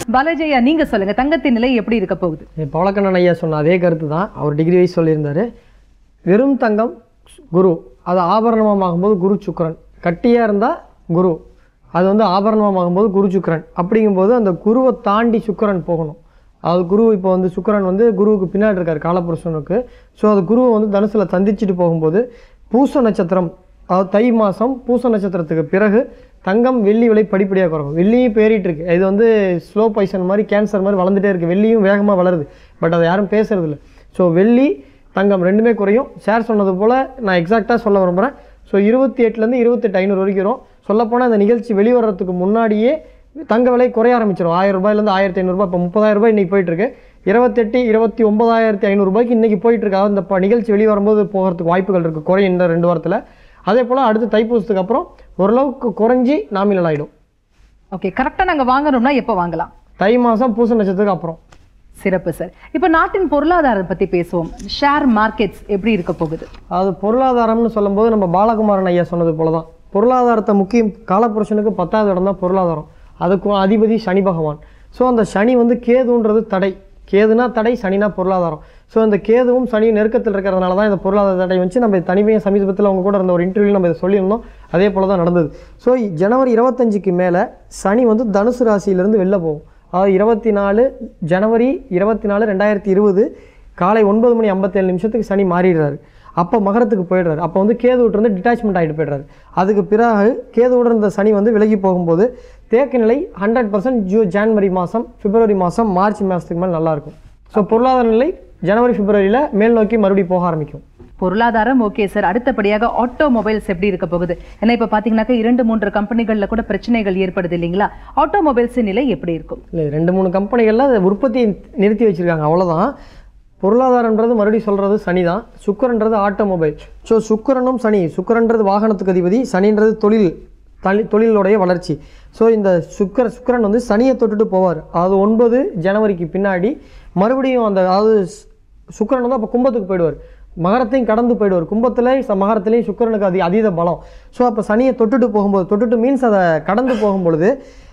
பாலாஜியா நீங்க சொல்லுங்க தங்கத்தின் நிலை எப்படி இருக்க போகுது பவளக்கண்ணன் ஐயா சொன்ன அதே கருத்து தான் அவர் டிகிரி வைஸ் சொல்லியிருந்தாரு வெறும் தங்கம் குரு அது ஆபரணமாகும்போது குரு சுக்கிரன் கட்டியாக இருந்தால் குரு அது வந்து ஆபரணமாகும்போது குரு சுக்கிரன் அப்படிங்கும்போது அந்த குருவை தாண்டி சுக்கிரன் போகணும் அது குரு இப்போ வந்து சுக்கிரன் வந்து குருவுக்கு பின்னாடி இருக்கார் காலபுருஷனுக்கு ஸோ அது குருவை வந்து தனுசில் சந்திச்சுட்டு போகும்போது பூச நட்சத்திரம் அதாவது தை மாதம் பூச நட்சத்திரத்துக்கு பிறகு தங்கம் வெள்ளி விலை படிப்படியாக குறையும் வெள்ளியும் பேறிட்டு இருக்கு இது வந்து ஸ்லோ பாய்சன் மாதிரி கேன்சர் மாதிரி வளர்ந்துட்டே இருக்கு வெள்ளியும் வேகமாக வளருது பட் அதை யாரும் பேசுறது இல்லை ஸோ வெள்ளி தங்கம் ரெண்டுமே குறையும் ஷேர் சொன்னது போல் நான் எக்ஸாக்டாக சொல்ல விரும்புகிறேன் ஸோ இருபத்தி எட்டுலேருந்து இருபத்தெட்டு ஐநூறு வரைக்கும் வரும் சொல்லப்போனால் இந்த நிகழ்ச்சி வெளிவரத்துக்கு முன்னாடியே தங்க விலை குறைய ஆரம்பிச்சிடும் ஆயிரம் ரூபாயிலேருந்து ஆயிரத்தி ஐநூறுரூபா இப்போ முப்பதாயிரம் ரூபாய் இன்றைக்கி போயிட்டுருக்கு இருபத்தெட்டு இருபத்தி ஒன்பதாயிரத்தி ஐநூறுரூபாய்க்கு இன்றைக்கி போயிட்டுருக்கு அதாவது இந்த ப- நிகழ்ச்சி வெளியே வரும்போது போகிறதுக்கு வாய்ப்புகள் இருக்குது குறையும் இந்த ரெண்டு வாரத்தில் அதே போல் அடுத்து தைப்பூசத்துக்கு அப்புறம் ஓரளவுக்கு குறைஞ்சி நாமினல் ஆகிடும் ஓகே கரெக்டா நாங்க வாங்கணும்னா எப்போ வாங்கலாம் தை மாதம் பூச நட்சத்திரத்துக்கு அப்புறம் சிறப்பு சார் இப்போ நாட்டின் பொருளாதாரம் பத்தி பேசுவோம் ஷேர் மார்க்கெட்ஸ் எப்படி இருக்க போகுது அது பொருளாதாரம்னு சொல்லும்போது நம்ம பாலகுமாரன் ஐயா சொன்னது போல தான் பொருளாதாரத்தை முக்கியம் காலப்புருஷனுக்கு பத்தாவது இடம் தான் பொருளாதாரம் அதுக்கும் அதிபதி சனி பகவான் ஸோ அந்த சனி வந்து கேதுன்றது தடை கேதுனா தடை சனினா பொருளாதாரம் ஸோ இந்த கேதுவும் சனியும் நெருக்கத்தில் இருக்கிறதுனால தான் இந்த பொருளாதார தடை வச்சு நம்ம தனிமையை சமீபத்தில் அவங்க கூட இருந்த ஒரு இன்டர்வியூ நம்ம இதை சொல்லியிருந்தோம் அதே போல தான் நடந்தது ஸோ ஜனவரி இருபத்தஞ்சுக்கு மேலே சனி வந்து தனுசு ராசியிலேருந்து வெளில போகும் அதாவது இருபத்தி நாலு ஜனவரி இருபத்தி நாலு ரெண்டாயிரத்தி இருபது காலை ஒன்பது மணி ஐம்பத்தேழு நிமிஷத்துக்கு சனி மாறிடுறாரு அப்போ மகரத்துக்கு போயிடுறாரு அப்போ வந்து கேது விட்டு டிட்டாச்மெண்ட் ஆகிட்டு போயிடுறாரு அதுக்கு பிறகு கேதுவோட இருந்த சனி வந்து விலகி போகும்போது தேக்க நிலை ஹண்ட்ரட் பர்சன்ட் ஜூ ஜான்வரி மாதம் பிப்ரவரி மாதம் மார்ச் மாதத்துக்கு மேலே நல்லாயிருக்கும் ஸோ பொருளாதார நிலை ஜனவரி பிப்ரவரியில் மேல் நோக்கி மறுபடியும் போக ஆரம்பிக்கும் பொருளாதாரம் ஓகே சார் அடுத்தபடியாக ஆட்டோமொபைல்ஸ் எப்படி இருக்க போகுது ஏன்னா இப்போ பார்த்தீங்கன்னாக்கா இரண்டு மூன்று கம்பெனிகளில் கூட பிரச்சனைகள் ஏற்படுது இல்லைங்களா ஆட்டோமொபைல்ஸின் நிலை எப்படி இருக்கும் இல்லை ரெண்டு மூணு கம்பெனிகளில் அதை உற்பத்தியை நிறுத்தி வச்சுருக்காங்க அவ்வளோதான் பொருளாதாரன்றது மறுபடியும் சொல்கிறது சனி தான் சுக்கரன்றது ஆட்டோமொபைல் ஸோ சுக்கிரனும் சனி சுக்கிரன்றது வாகனத்துக்கு அதிபதி சனின்றது தொழில் தனி தொழிலுடைய வளர்ச்சி ஸோ இந்த சுக்கர சுக்கிரன் வந்து சனியை தொட்டுட்டு போவார் அது ஒன்பது ஜனவரிக்கு பின்னாடி மறுபடியும் அந்த அதாவது சு- சுக்கிரன் வந்து அப்போ கும்பத்துக்கு போயிடுவார் மகரத்தையும் கடந்து போயிடுவார் கும்பத்தில் மகரத்துலேயும் சுக்கிரனுக்கு அதி அதீத பலம் ஸோ அப்போ சனியை தொட்டுட்டு போகும்போது தொட்டுட்டு மீன்ஸ் அதை கடந்து போகும்பொழுது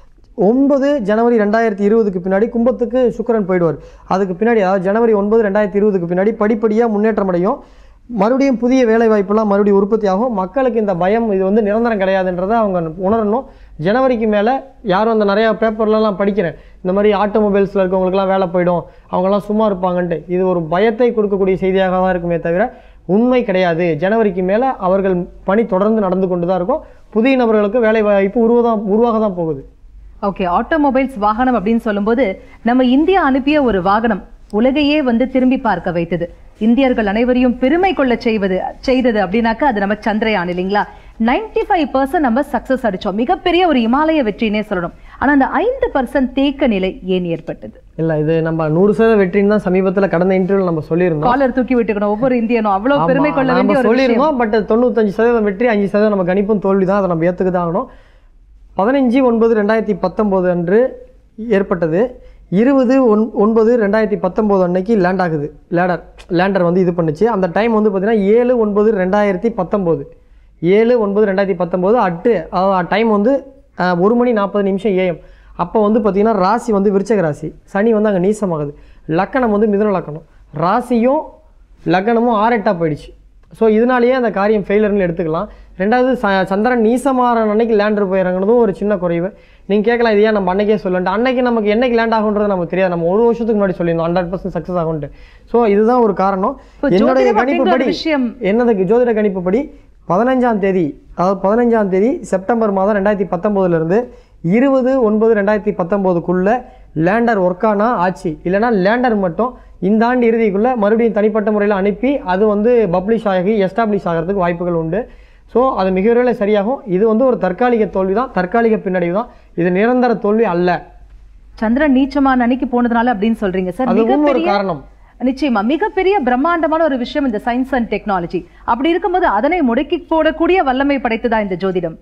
ஒன்பது ஜனவரி ரெண்டாயிரத்தி இருபதுக்கு பின்னாடி கும்பத்துக்கு சுக்கிரன் போயிடுவார் அதுக்கு பின்னாடி அதாவது ஜனவரி ஒன்பது ரெண்டாயிரத்தி இருபதுக்கு பின்னாடி படிப்படியாக முன்னேற்றம் அடையும் மறுபடியும் புதிய வேலை வாய்ப்பெல்லாம் மறுபடியும் உற்பத்தி ஆகும் மக்களுக்கு இந்த பயம் இது வந்து நிரந்தரம் கிடையாதுன்றதை அவங்க உணரணும் ஜனவரிக்கு மேலே யாரும் அந்த நிறையா பேப்பர்லலாம் படிக்கிறேன் இந்த மாதிரி ஆட்டோமொபைல்ஸில் இருக்கவங்களுக்குலாம் வேலை போயிடும் அவங்கெல்லாம் சும்மா இருப்பாங்கன்ட்டு இது ஒரு பயத்தை கொடுக்கக்கூடிய செய்தியாக தான் இருக்குமே தவிர உண்மை கிடையாது ஜனவரிக்கு மேலே அவர்கள் பணி தொடர்ந்து நடந்து கொண்டு தான் இருக்கும் புதிய நபர்களுக்கு வேலை வாய்ப்பு உருவதான் உருவாக தான் போகுது ஓகே ஆட்டோமொபைல்ஸ் வாகனம் அப்படின்னு சொல்லும்போது நம்ம இந்தியா அனுப்பிய ஒரு வாகனம் உலகையே வந்து திரும்பி பார்க்க வைத்தது இந்தியர்கள் அனைவரையும் பெருமை கொள்ள செய்வது செய்தது அப்படின்னாக்கா அது நம்ம சந்திரயான் இல்லைங்களா 95% ஃபைவ் பர்சன்ட் நம்ம சக்சஸ் அடிச்சோம் மிகப்பெரிய ஒரு இமாலய வெற்றினே சொல்லணும் ஆனா அந்த ஐந்து பர்சன்ட் தேக்க நிலை ஏன் ஏற்பட்டது இல்லை இது நம்ம நூறு சதவீத வெற்றின்னு தான் சமீபத்தில் கடந்த இன்டர்வியூல நம்ம சொல்லியிருந்தோம் காலர் தூக்கி விட்டுக்கணும் ஒவ்வொரு இந்தியனும் அவ்வளவு ஆமா, பெருமை கொள்ள நாம வேண்டிய ஒரு விஷயம் சொல்லியிருந்தோம் பட் தொண்ணூத்தஞ்சு சதவீதம் வெற்றி அஞ்சு சதவீதம் நம்ம கணிப்பும் தோல்வி தான் அதை நம்ம ஏற்றுக்கு தான் ஆகணும் பதினஞ்சு ஒன்பது ரெண்டாயிரத்தி பத்தொம்போது அன்று ஏற்பட்டது இருபது ஒன் ஒன்பது ரெண்டாயிரத்தி பத்தொம்போது அன்னைக்கு லேண்ட் ஆகுது லேடர் லேண்டர் வந்து இது பண்ணுச்சு அந்த டைம் வந்து பார்த்தீங்கன்னா ஏழு ஒன்பது ரெண்டாயிரத்தி பத்தொம்போது ஏழு ஒன்பது ரெண்டாயிரத்தி பத்தொம்போது அட்டு டைம் வந்து அஹ், ஒரு மணி நாற்பது நிமிஷம் ஏஎம் அப்போ வந்து பார்த்தீங்கன்னா ராசி வந்து விருச்சக ராசி சனி வந்து அங்கே நீசமாகுது லக்கணம் வந்து மிதுன லக்கணம் ராசியும் லக்னமும் ஆரெட்டா போயிடுச்சு ஸோ இதனாலேயே அந்த காரியம் ஃபெயிலர்னு எடுத்துக்கலாம் ரெண்டாவது ச சந்திரன் நீசமாறன் அன்னைக்கு லேண்டர் போயிறங்கிறதும் ஒரு சின்ன குறைவு நீங்கள் கேட்கலாம் இது ஏன் நம்ம அன்னைக்கே சொல்லன்ட்டு அன்னைக்கு நமக்கு என்னைக்கு லேண்ட் ஆகுன்றது நமக்கு தெரியாது நம்ம ஒரு வருஷத்துக்கு முன்னாடி சொல்லியிருந்தோம் ஹண்ட்ரட் பர்சன்ட் சக்ஸஸ் ஆகும்ட்டு ஸோ இதுதான் ஒரு காரணம் இப்போ என்னுடைய ஜோதிடம் அப்படிங்கிற கணிப்புப்படி ஒரு விஷயம் என்னதுக்கு ஜோதிட கணிப்புப்படி பதினஞ்சாம் தேதி அதாவது பதினஞ்சாம் தேதி செப்டம்பர் மாதம் ரெண்டாயிரத்தி பத்தொம்போதுலேருந்து இருபது ஒன்பது ரெண்டாயிரத்தி பத்தொம்போதுக்குள்ளே லேண்டர் ஒர்க் ஆனா ஆச்சு இல்லைனா லேண்டர் மட்டும் இந்த ஆண்டு இறுதிக்குள்ளே மறுபடியும் தனிப்பட்ட முறையில் அனுப்பி அது வந்து பப்ளிஷ் ஆகி எஸ்டாப்ளிஷ் ஆகிறதுக்கு வாய்ப்புகள் உண்டு ஸோ அது மிக விரைவில் சரியாகும் இது வந்து ஒரு தற்காலிக தோல்வி தான் தற்காலிக பின்னடைவு தான் இது நிரந்தர தோல்வி அல்ல சந்திரன் நீச்சமான அன்னைக்கு போனதுனால அப்படின்னு சொல்றீங்க சார் அதுவும் ஒரு மிகப்பெரிய காரணம் நிச்சயமா மிகப்பெரிய பிரம்மாண்டமான ஒரு விஷயம் இந்த சயின்ஸ் அண்ட் டெக்னாலஜி அப்படி இருக்கும்போது அதனை முடக்கி போடக்கூடிய வல்லமை படைத்ததா இந்த ஜோதிடம்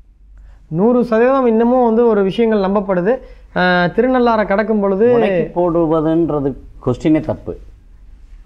நூறு சதவீதம் இன்னமும் வந்து ஒரு விஷயங்கள் நம்பப்படுது அஹ், திருநள்ளாறை கடக்கும் பொழுது முடக்கி போடுவதுன்றது கொஸ்டினே தப்பு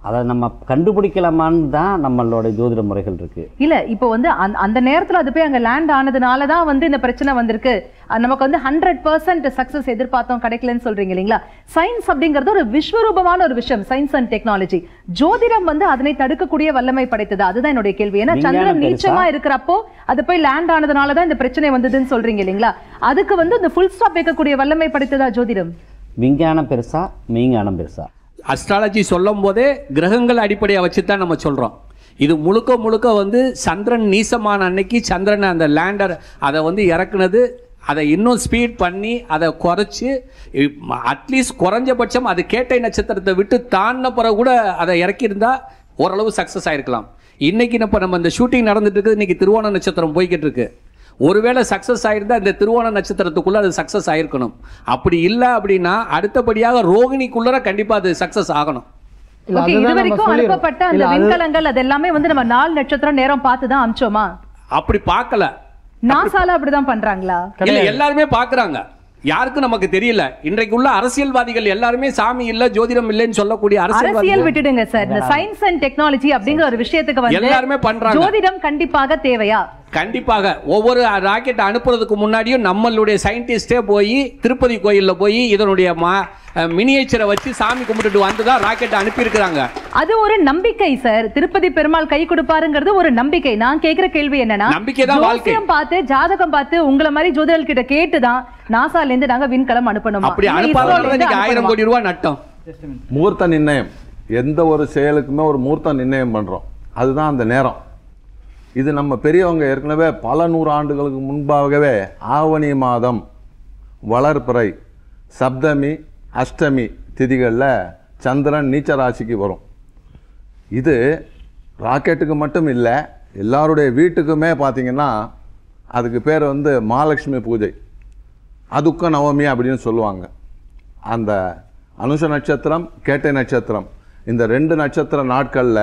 அதை நம்ம கண்டுபிடிக்கலாமான்னு தான் நம்மளோட ஜோதிட முறைகள் இருக்கு இல்ல இப்போ வந்து அந்த- அந்த நேரத்துல அது போய் அங்க லேண்ட் ஆனதுனால தான் வந்து இந்த பிரச்சனை வந்திருக்கு அஹ் நமக்கு வந்து ஹண்ட்ரட் பர்சன்ட் சக்சஸ் எதிர்பார்த்தோம் கிடைக்கலன்னு சொல்றீங்க இல்லைங்களா சயின்ஸ் அப்படிங்கிறது ஒரு விஸ்வரூபமான ஒரு விஷயம் சயின்ஸ் அண்ட் டெக்னாலஜி ஜோதிடம் வந்து அதனை தடுக்கக்கூடிய வல்லமை படைத்தது அதுதான் என்னுடைய கேள்வி ஏன்னா விஞ்ஞானம் சந்திரன் பெருசா? நீச்சமா இருக்கிறப்போ அது போய் லேண்ட் ஆனதுனால தான் இந்த பிரச்சனை வந்ததுன்னு சொல்றீங்க இல்லைங்களா அதுக்கு வந்து இந்த ஃபுல் ஸ்டாப் வைக்கக்கூடிய வல்லமை படைத்ததா ஜோதிடம் விஞ்ஞானம் பெருசா மெய்ஞானம் பெருசா அஸ்ட்ராலஜி சொல்லும் போதே கிரகங்கள் அடிப்படையாக வச்சு தான் நம்ம சொல்கிறோம் இது முழுக்க முழுக்க வந்து சந்திரன் நீசமான அன்னைக்கு சந்திரன் அந்த லேண்டர் அதை வந்து இறக்குனது அதை இன்னும் ஸ்பீட் பண்ணி அதை குறைச்சி அட்லீஸ்ட் குறைஞ்சபட்சம் அது கேட்டை நட்சத்திரத்தை விட்டு தாண்டின பிறகு கூட அதை இறக்கியிருந்தா ஓரளவு சக்ஸஸ் ஆயிருக்கலாம் இன்னைக்கு இப்போ நம்ம இந்த ஷூட்டிங் நடந்துட்டு இருக்குது இன்னைக்கு திருவோண நட்சத்திரம் போய்கிட்டு இருக்கு ஒருவேளை சக்ஸஸ் ஆயிருந்தா இந்த திருவோண நட்சத்திரத்துக்குள்ள அது சக்ஸஸ் ஆயிருக்கணும் அப்படி இல்லை அப்படின்னா அடுத்தபடியாக ரோகிணிக்குள்ளர கண்டிப்பா அது சக்ஸஸ் ஆகணும் இல்ல ஓகே இது அதுதான் நம்ம வரைக்கும் சொல்லிடுறோம் அனுப்பப்பட்ட அந்த இல்ல அது விண்கலங்கள் அது எல்லாமே வந்து நம்ம நாள் நட்சத்திரம் நேரம் பார்த்து தான் அமிச்சோமா அப்படி பார்க்கல நாசால அப்படிதான் பண்றாங்களா இல்ல எல்லாருமே பார்க்கறாங்க யாருக்கும் நமக்கு தெரியல இன்றைக்கு உள்ள அரசியல்வாதிகள் எல்லாருமே சாமி இல்ல ஜோதிடம் இல்லைன்னு சொல்லக்கூடிய அரசியல் அரசியல்வாதிகள் விட்டுடுங்க சார் இந்த சயின்ஸ் அண்ட் டெக்னாலஜி அப்படிங்கிற ஒரு விஷயத்துக்கு வந்து எல்லாருமே பண்றாங்க. ஜோதிடம் கண்டிப்பாக தேவையா கண்டிப்பாக ஒவ்வொரு ராக்கெட் அனுப்புறதுக்கு முன்னாடியும் நம்மளுடைய சயின்டிஸ்டே போய் திருப்பதி கோயில்ல போய் இதனுடைய மினியேச்சரை வச்சு சாமி கும்பிட்டுட்டு வந்து தான் ராக்கெட் அனுப்பியிருக்கிறாங்க அது ஒரு நம்பிக்கை சார் திருப்பதி பெருமாள் கை கொடுப்பாருங்கிறது ஒரு நம்பிக்கை நான் கேக்குற கேள்வி என்னன்னா நம்பிக்கை தான் வாழ்க்கை. ஜோசியம் பார்த்து ஜாதகம் பார்த்து உங்கள மாதிரி ஜோதிடர்கள் கிட்ட கேட்டுதான் நாசால இருந்து நாங்க விண்கலம் அனுப்பணுமா அப்படி இல்ல அனுப்பாதவங்க இஸ்ரோல இருந்து இன்னைக்கு ஆயிரம் அனுப்பணுமா? கோடி ரூபாய் நட்டம் முகூர்த்த நிர்ணயம் எந்த ஒரு செயலுக்குமே ஒரு முகூர்த்த நிர்ணயம் பண்ணுறோம் அதுதான் அந்த நேரம் இது நம்ம பெரியவங்க ஏற்கனவே பல நூறு ஆண்டுகளுக்கு முன்பாகவே ஆவணி மாதம் வளர்பிறை சப்தமி அஷ்டமி திதிகளில் சந்திரன் நீச்ச ராசிக்கு வரும் இது ராக்கெட்டுக்கு மட்டும் இல்லை எல்லாருடைய வீட்டுக்குமே பார்த்தீங்கன்னா அதுக்கு பேர் வந்து மகாலட்சுமி பூஜை அதுக்க நவமி அப்படின்னு சொல்லுவாங்க அந்த அனுஷ நட்சத்திரம் கேட்டை நட்சத்திரம் இந்த ரெண்டு நட்சத்திர நாட்களில்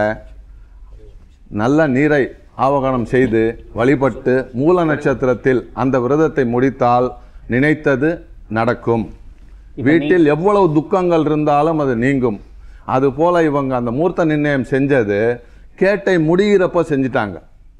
நல்ல நீரை ஆவகனம் செய்து வழிபட்டு மூல நட்சத்திரத்தில் அந்த விரதத்தை முடித்தால் நினைத்தது நடக்கும் வீட்டில் எவ்வளவு துக்கங்கள் இருந்தாலும் அது நீங்கும் அதுபோல இவங்க அந்த மூர்த்த நிர்ணயம் செஞ்சது கேட்டை முடிகிறப்ப செஞ்சிட்டாங்க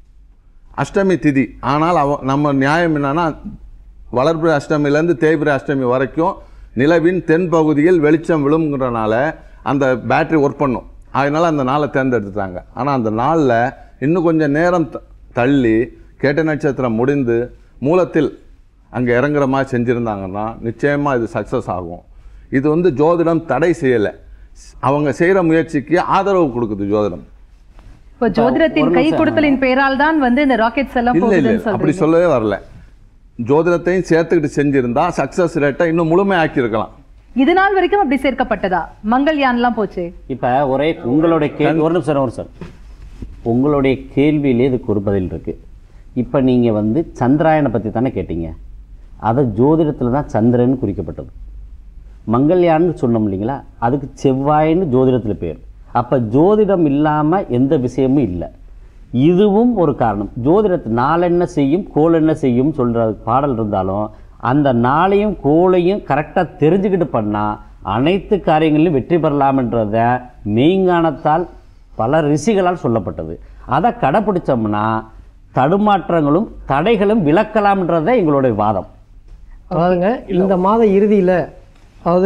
அஷ்டமி திதி ஆனால் அவ நம்ம நியாயம் என்னன்னா வளர்பிறை அஷ்டமிலேருந்து தேய்பிறை அஷ்டமி வரைக்கும் நிலவின் தென் பகுதியில் வெளிச்சம் விழுங்குறனால அந்த பேட்டரி ஒர்க் பண்ணும் அதனால அந்த நாளை தேர்ந்தெடுத்துட்டாங்க ஆனால் அந்த நாளில் இன்னும் கொஞ்சம் நேரம் த- தள்ளி கேட்ட நட்சத்திரம் முடிந்து மூலத்தில் அங்கே இறங்குற மாதிரி செஞ்சுருந்தாங்கன்னா நிச்சயமாக இது சக்ஸஸ் ஆகும் இது வந்து ஜோதிடம் தடை செய்யலை அவங்க செய்கிற முயற்சிக்கு ஆதரவு கொடுக்குது ஜோதிடம் இப்ப ஜோதிடத்தின் கை கொடுத்தலின் பெயரால் தான் வந்து இந்த ராக்கெட்ஸ் எல்லாம் இல்லை இல்லை போகுதுன்னு அப்படி சொல்றீங்க சொல்லவே வரல ஜோதிடத்தையும் சேர்த்துக்கிட்டு செஞ்சிருந்தா சக்ஸஸ் ரேட்டை இன்னும் முழுமையாக்கியிருக்கலாம் இது நாள் வரைக்கும் அப்படி சேர்க்கப்பட்டதா மங்கள்யான்லாம் போச்சு இப்போ ஒரே உங்களுடைய கேள்வி ஒரு நிமிஷம் ஒரு சார் உங்களுடைய கேள்வியிலே இதுக்கு ஒரு பதில் இருக்கு இப்போ நீங்கள் வந்து சந்திராயனை பற்றி தானே கேட்டீங்க அதை ஜோதிடத்தில் தான் சந்திரன் குறிக்கப்பட்டது மங்கள்யான்னு சொன்னோம் இல்லைங்களா அதுக்கு செவ்வாயின்னு ஜோதிடத்தில் பேர் அப்போ ஜோதிடம் இல்லாமல் எந்த விஷயமும் இல்லை இதுவும் ஒரு காரணம் ஜோதிடத்து நாளென்ன செய்யும் கோள் என்ன செய்யும் சொல்கிற பாடல் இருந்தாலும் அந்த நாளையும் கோளையும் கரெக்டாக தெரிஞ்சுக்கிட்டு பண்ணால் அனைத்து காரியங்களிலும் வெற்றி பெறலாம்ன்றத மெய்ஞானத்தால் பல ரிஷிகளால் சொல்லப்பட்டது அதை கடைப்பிடிச்சோம்னா தடுமாற்றங்களும் தடைகளும் விளக்கலாம்ன்றத எங்களுடைய வாதம் அதாவதுங்க இந்த மாத இறுதியில் அதாவது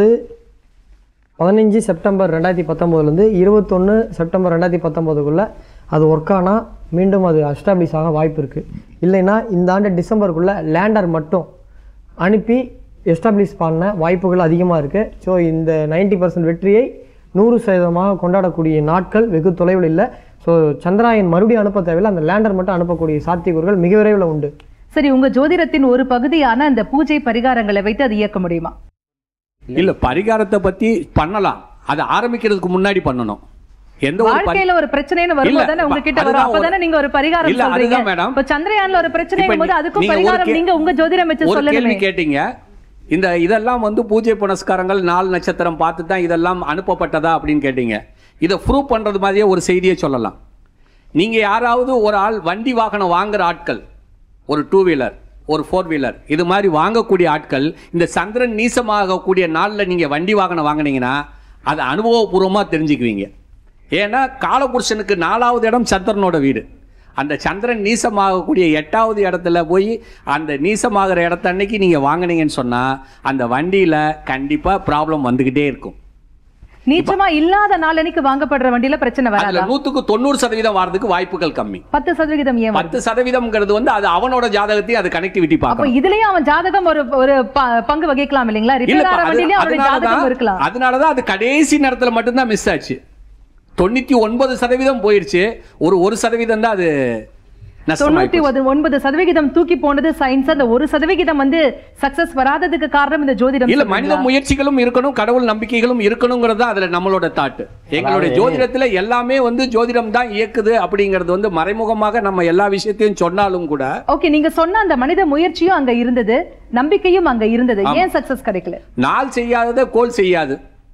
பதினஞ்சு செப்டம்பர் ரெண்டாயிரத்தி பத்தொம்போதுலேருந்து இருபத்தொன்று செப்டம்பர் ரெண்டாயிரத்தி பத்தொம்போதுக்குள்ளே அது ஒர்க் ஆனால் மீண்டும் அது அஸ்டாப்ளிஷ் ஆக வாய்ப்பு இருக்குது இல்லைன்னா இந்த ஆண்டு டிசம்பருக்குள்ளே லேண்டர் மட்டும் அனுப்பி எஸ்டாப்ளிஷ் பண்ண வாய்ப்புகள் அதிகமாக இருக்குது ஸோ இந்த 90% பர்சன்ட் வெற்றியை நூறு சதவீதமாக கொண்டாடக்கூடிய நாட்கள் வெகு தொலைவில் இல்லை ஸோ சந்திராயன் மறுபடியும் அனுப்ப தேவையில்லை அந்த லேண்டர் மட்டும் அனுப்பக்கூடிய சாத்தியக்கூறுகள் மிக விரைவில் உண்டு சரி உங்க ஜோதிடத்தின் ஒரு பகுதியான அந்த பூஜை பரிகாரங்களை வைத்து அது இயக்க முடியுமா இல்ல பரிகாரத்தை பத்தி பண்ணலாம் அது ஆரம்பிக்கிறதுக்கு முன்னாடி பண்ணணும் எந்த ஒரு பரி- வாழ்க்கையில ஒரு பிரச்சனைன்னு வரும்போது இல்ல, தானே உங்ககிட்ட அதுதான் வரும் ஒரு- அப்பதானே நீங்க ஒரு பரிகாரம் இல்ல, சொல்றீங்க அதுதான் மேடம். இப்ப சந்திரயான்ல ஒரு பிரச்சனைங்கும் இப்ப போது நீ- அதுக்கும் நீங்க ஒரு பரிகாரம் கே- நீங்க உங்க ஜோதிடம் வச்சு ஒரு கேள்வி சொல்லணுமே கேட்டீங்க இந்த இதெல்லாம் வந்து பூஜை புனஸ்காரங்கள் நாள் நட்சத்திரம் பார்த்து தான் இதெல்லாம் அனுப்பப்பட்டதா அப்படின்னு கேட்டீங்க இதை ப்ரூவ் பண்றது மாதிரியே ஒரு செய்தியை சொல்லலாம் நீங்க யாராவது ஒரு ஆள் வண்டி வாகனம் வாங்குற ஆட்கள் ஒரு டூ வீலர் ஒரு ஃபோர் வீலர் இது மாதிரி வாங்கக்கூடிய ஆட்கள் இந்த சந்திரன் நீசமாகக்கூடிய நாளில் நீங்கள் வண்டி வாகனம் வாங்குனீங்கன்னா அதை அனுபவபூர்வமாக தெரிஞ்சுக்குவீங்க ஏன்னா காலபுருஷனுக்கு நாலாவது இடம் சந்திரனோட வீடு அந்த சந்திரன் நீசமாகக்கூடிய எட்டாவது இடத்துல போய் அந்த நீசமாகிற இடத்த அன்னைக்கு நீங்கள் வாங்குனீங்கன்னு சொன்னால் அந்த வண்டியில் கண்டிப்பாக ப்ராப்ளம் வந்துக்கிட்டே இருக்கும் நீச்சமா இல்லாத நாளன்னைக்கு வாங்கப்படுற வண்டியில பிரச்சனை அதுல வராதா நூற்றுக்கு தொண்ணூறு சதவீதம் வரதுக்கு வாய்ப்புகள் கம்மி பத்து சதவிகிதம் ஏன் வருது? பத்து சதவீதம்ங்கிறது வந்து அது அவனோட ஜாதகத்தையும் அது கனெக்டிவிட்டி அப்ப பார்க்கணும் இதுலயும் அவன் ஜாதகம் ஒரு ஒரு ப- பங்கு வகிக்கலாம் இல்லைங்களா ரிப்பேர் இல்லப்பா, ஆற அது- வண்டியிலயும் அவருடைய அதனாலதான் ஜாதகம் இருக்கலாம் அதனாலதான் அது கடைசி நேரத்துல மட்டும்தான் மிஸ் ஆச்சு தொண்ணூத்தி ஒன்பது சதவீதம் போயிருச்சு ஒரு ஒரு சதவீதம் தான் அது நஷ்டமாயி தொண்ணூத்தி போச்சு. ஒது- ஒன்பது சதவிகிதம் தூக்கி போனது சயின்ஸ் அந்த ஒரு சதவிகிதம் வந்து சக்சஸ் வராததுக்கு காரணம் இந்த ஜோதிடம் இல்ல மனித சொல்றீங்களா? முயற்சிகளும் இருக்கணும் கடவுள் நம்பிக்கைகளும் இருக்கணுங்கிறது தான் அதுல நம்மளோட தாட்டு எங்களுடைய ஜோதிடத்துல எல்லாமே வந்து ஜோதிடம் தான் இயக்குது அப்படிங்கிறது வந்து மறைமுகமாக நம்ம எல்லா விஷயத்தையும் சொன்னாலும் கூட ஓகே நீங்க சொன்ன அந்த மனித முயற்சியும் அங்க இருந்தது நம்பிக்கையும் அங்க இருந்தது ஏன் சக்சஸ் கிடைக்கல நாள் செய்யாததை கோல் செய்யாது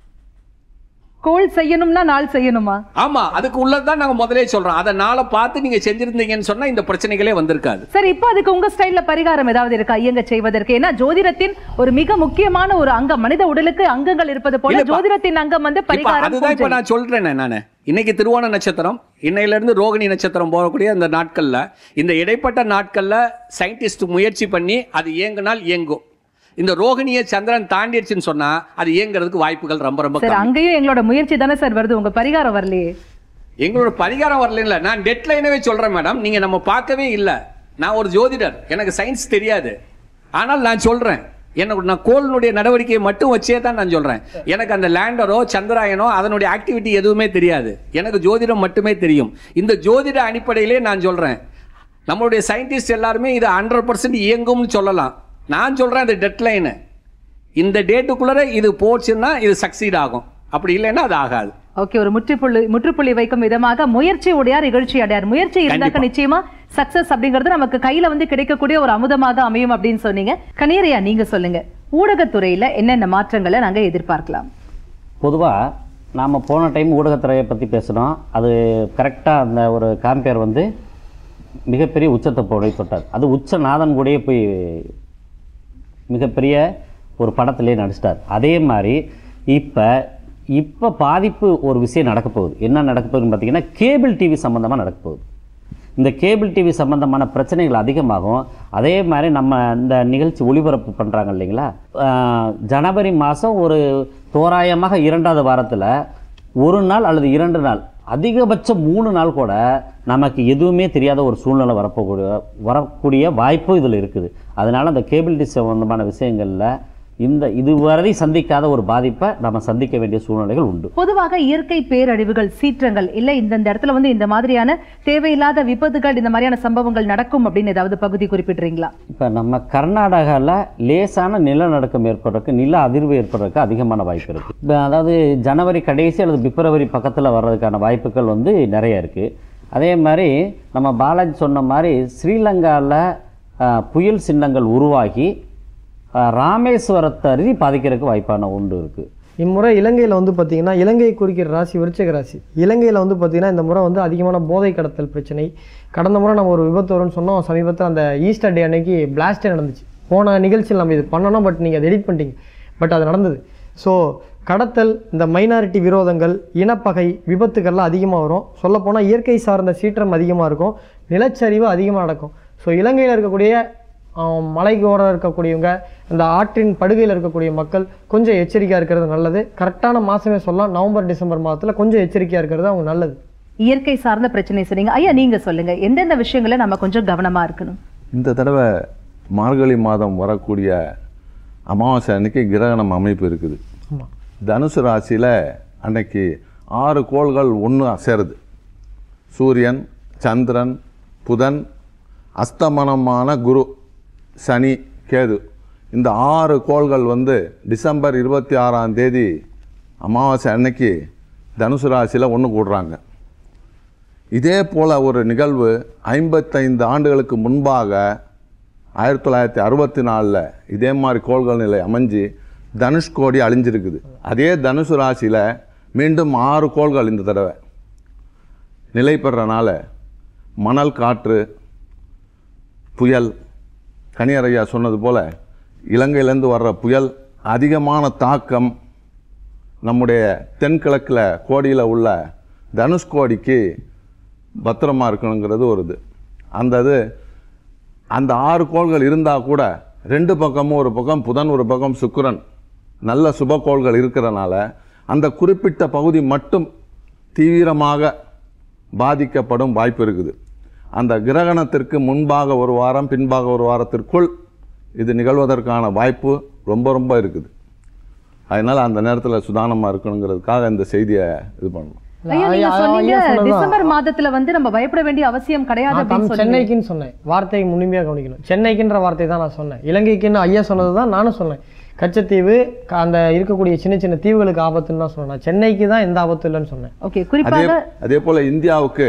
கோல் செய்யணும்னா நாள் செய்யணுமா ஆமா அதுக்கு உள்ளதுதான் நாங்க முதலே சொல்றோம் அதை நாளை பார்த்து நீங்க செஞ்சிருந்தீங்கன்னு சொன்னா இந்த பிரச்சனைகளே வந்திருக்காது சரி இப்போ அதுக்கு உங்க ஸ்டைல்ல பரிகாரம் ஏதாவது இருக்கா இயங்க செய்வதற்கு ஏன்னா ஜோதிடத்தின் ஒரு மிக முக்கியமான ஒரு அங்கம் மனித உடலுக்கு அங்கங்கள் இருப்பது போல இல்லப்பா. ஜோதிடத்தின் அங்கம் வந்து இப்ப பரிகாரம் அதுதான் இப்ப பூஜை. நான் சொல்றேன் நானு இன்னைக்கு திருவோண நட்சத்திரம் இன்னையில இருந்து ரோகிணி நட்சத்திரம் போகக்கூடிய அந்த நாட்கள்ல இந்த இடைப்பட்ட நாட்கள்ல சயின்டிஸ்ட் முயற்சி பண்ணி அது இயங்குனால் இயங்கும் இந்த ரோகிணியை சந்திரன் தாண்டிடுச்சுன்னு சொன்னா அது இயங்குறதுக்கு வாய்ப்புகள் ரொம்ப ரொம்ப சார் கம்மி அங்கேயும் எங்களோட முயற்சி தானே சார் வருது உங்க பரிகாரம் வரலையே எங்களோட பரிகாரம் வரல நான் டெட்லைனவே சொல்றேன் மேடம் நீங்க நம்ம பார்க்கவே இல்லை நான் ஒரு ஜோதிடர் எனக்கு சயின்ஸ் தெரியாது ஆனால் நான் சொல்றேன் எனக்கு நான் கோளினுடைய நடவடிக்கையை மட்டும் வச்சே தான் நான் சொல்றேன் எனக்கு அந்த லேண்டரோ சந்திராயனோ அதனுடைய ஆக்டிவிட்டி எதுவுமே தெரியாது எனக்கு ஜோதிடம் மட்டுமே தெரியும் இந்த ஜோதிட அடிப்படையிலே நான் சொல்றேன் நம்மளுடைய சயின்டிஸ்ட் எல்லாருமே இது ஹண்ட்ரட் பர்சன்ட் இயங்கும்னு சொல்லலாம் நான் சொல்றேன் அது டெட்லைனு இந்த டேட்டுக்குள்ளே இது போச்சுன்னா இது சக்சீட் ஆகும் அப்படி இல்லைன்னா அது ஆகாது ஓகே ஒரு முற்றுப்புள்ளி முற்றுப்புள்ளி வைக்கும் விதமாக முயற்சி உடையார் இகழ்ச்சி அடையார் முயற்சி இருந்தாக்க கண்டிப்பா. நிச்சயமா சக்சஸ் அப்படிங்கிறது நமக்கு கையில வந்து கிடைக்கக்கூடிய ஒரு அமுதமாக அமையும் அப்படின்னு சொன்னீங்க கணீரையா நீங்க சொல்லுங்க ஊடகத்துறையில என்னென்ன மாற்றங்களை நாங்க எதிர்பார்க்கலாம் பொதுவாக நாம் போன டைம் ஊடகத்துறையை பற்றி பேசினோம் அது கரெக்டாக அந்த ஒரு காம்பியர் வந்து மிகப்பெரிய உச்சத்தை போய் தொட்டார் அது உச்ச நாதன் கூடயே போய் மிகப்பெரிய ஒரு படத்திலே நடிச்சிட்டார் அதே மாதிரி இப்போ இப்போ பாதிப்பு ஒரு விஷயம் நடக்க போகுது என்ன நடக்க போகுதுன்னு பார்த்தீங்கன்னா கேபிள் டிவி சம்மந்தமாக நடக்க போகுது இந்த கேபிள் டிவி சம்பந்தமான பிரச்சனைகள் அதிகமாகும் அதே மாதிரி நம்ம இந்த நிகழ்ச்சி ஒளிபரப்பு பண்ணுறாங்க இல்லைங்களா ஆஹ் ஜனவரி மாதம் ஒரு தோராயமாக இரண்டாவது வாரத்தில் ஒரு நாள் அல்லது இரண்டு நாள் அதிகபட்சம் மூணு நாள் கூட நமக்கு எதுவுமே தெரியாத ஒரு சூழ்நிலை வரப்போக்கூடிய வரக்கூடிய வாய்ப்பும் இதில் இருக்குது அதனால் அந்த கேபிள் டிவி சம்பந்தமான விஷயங்களில் இந்த இதுவரை சந்திக்காத ஒரு பாதிப்பை நம்ம சந்திக்க வேண்டிய சூழ்நிலைகள் உண்டு பொதுவாக இயற்கை பேரழிவுகள் சீற்றங்கள் இல்ல இந்த இடத்துல வந்து இந்த மாதிரியான தேவையில்லாத விபத்துகள் இந்த மாதிரியான சம்பவங்கள் நடக்கும் அப்படின்னு ஏதாவது பகுதி குறிப்பிடுறீங்களா இப்போ நம்ம கர்நாடகாவில் லேசான நிலநடுக்கம் ஏற்படுறதுக்கு நில அதிர்வு ஏற்படுறதுக்கு அதிகமான வாய்ப்பு இருக்குது இப்போ அதாவது ஜனவரி கடைசி அல்லது பிப்ரவரி பக்கத்தில் வர்றதுக்கான வாய்ப்புகள் வந்து நிறைய இருக்குது அதே மாதிரி நம்ம பாலாஜி சொன்ன மாதிரி ஸ்ரீலங்காவில் புயல் சின்னங்கள் உருவாகி ஆஹ், ராமேஸ்வரத்தை அருதி பாதிக்கிறதுக்கு வாய்ப்பான உண்டு இருக்குது இம்முறை இலங்கையில் வந்து பார்த்தீங்கன்னா இலங்கை குறிக்கிற ராசி விருச்சிக ராசி இலங்கையில் வந்து பார்த்தீங்கன்னா இந்த முறை வந்து அதிகமான போதை கடத்தல் பிரச்சனை கடந்த முறை நம்ம ஒரு விபத்து வரும்னு சொன்னோம் சமீபத்தில் அந்த ஈஸ்டர் டே அன்னைக்கு பிளாஸ்டே நடந்துச்சு போன நிகழ்ச்சியில் நம்ம இது பண்ணணும் பட் நீங்கள் அதை எடிட் பண்ணிட்டீங்க பட் அது நடந்தது ஸோ கடத்தல் இந்த மைனாரிட்டி விரோதங்கள் இனப்பகை விபத்துக்கள்லாம் அதிகமாக வரும் சொல்லப்போனால் இயற்கை சார்ந்த சீற்றம் அதிகமாக இருக்கும் நிலச்சரிவு அதிகமாக நடக்கும் ஸோ இலங்கையில் இருக்கக்கூடிய ஆஹ், மலைக்கோரம் இருக்கக்கூடியவங்க இந்த ஆற்றின் படுகையில் இருக்கக்கூடிய மக்கள் கொஞ்சம் எச்சரிக்கையாக இருக்கிறது நல்லது கரெக்டான மாதமே சொல்லலாம் நவம்பர் டிசம்பர் மாதத்தில் கொஞ்சம் எச்சரிக்கையாக இருக்கிறது அவங்க நல்லது இயற்கை சார்ந்த பிரச்சனை சொன்னீங்க ஐயா நீங்க சொல்லுங்க எந்தெந்த விஷயங்களை நம்ம கொஞ்சம் கவனமா இருக்கணும் இந்த தடவை மார்கழி மாதம் வரக்கூடிய அமாவாசை அன்னைக்கு கிரகணம் அமைப்பு இருக்குது ஆமாம் தனுசு ராசியில் அன்னைக்கு ஆறு கோள்கள் ஒன்று சேருது சூரியன் சந்திரன் புதன் அஸ்தமனமான குரு சனி கேது இந்த ஆறு கோள்கள் வந்து டிசம்பர் இருபத்தி ஆறாம் தேதி அமாவாசை அன்னைக்கு தனுசு ராசியில் ஒன்று கூடுறாங்க இதே போல் ஒரு நிகழ்வு ஐம்பத்தைந்து ஆண்டுகளுக்கு முன்பாக ஆயிரத்தி தொள்ளாயிரத்தி அறுபத்தி நாலில் இதே மாதிரி கோள்கள் நிலை அமைஞ்சு தனுஷ்கோடி அழிஞ்சிருக்குது அதே தனுசு ராசியில் மீண்டும் ஆறு கோள்கள் இந்த தடவை நிலை பெறனால மணல் காற்று புயல் கனியரையா சொன்னது போல் இலங்கையிலேருந்து வர்ற புயல் அதிகமான தாக்கம் நம்முடைய தென்கிழக்கில் கோடியில் உள்ள தனுஷ்கோடிக்கு பத்திரமா இருக்கணுங்கிறது ஒரு இது அந்த இது அந்த ஆறு கோள்கள் இருந்தால் கூட ரெண்டு பக்கமும் ஒரு பக்கம் புதன் ஒரு பக்கம் சுக்கிரன் நல்ல சுபக்கோள்கள் இருக்கிறனால அந்த குறிப்பிட்ட பகுதி மட்டும் தீவிரமாக பாதிக்கப்படும் வாய்ப்பு இருக்குது அந்த கிரகணத்திற்கு முன்பாக ஒரு வாரம் பின்பாக ஒரு வாரத்திற்குள் இது நிகழ்வதற்கான வாய்ப்பு ரொம்ப ரொம்ப இருக்குது அதனால் அந்த நேரத்தில் சுதானமாக இருக்கணுங்கிறதுக்காக இந்த செய்தியை இது பண்ணணும் ஐயா நீங்க ஐயா, சொன்னீங்க ஐயா சொன்னதுதான். டிசம்பர் மாதத்துல வந்து நம்ம பயப்பட வேண்டிய அவசியம் கிடையாது நான் அப்படின்னு தம் சொன்னீங்க சென்னைக்குன்னு சொன்னேன் வார்த்தையை முழுமையாக கவனிக்கணும் சென்னைக்குன்ற வார்த்தை தான் நான் சொன்னேன் இலங்கைக்குன்னு ஐயா சொன்னது தான் நானும் சொன்னேன் கச்சத்தீவு க- அந்த இருக்கக்கூடிய சின்ன சின்ன தீவுகளுக்கு ஆபத்துன்னு தான் சொன்னேன் நான் சென்னைக்கு தான் எந்த ஆபத்தும் இல்லைன்னு சொன்னேன் ஓகே அதே குறிப்பாக அதே போல் இந்தியாவுக்கு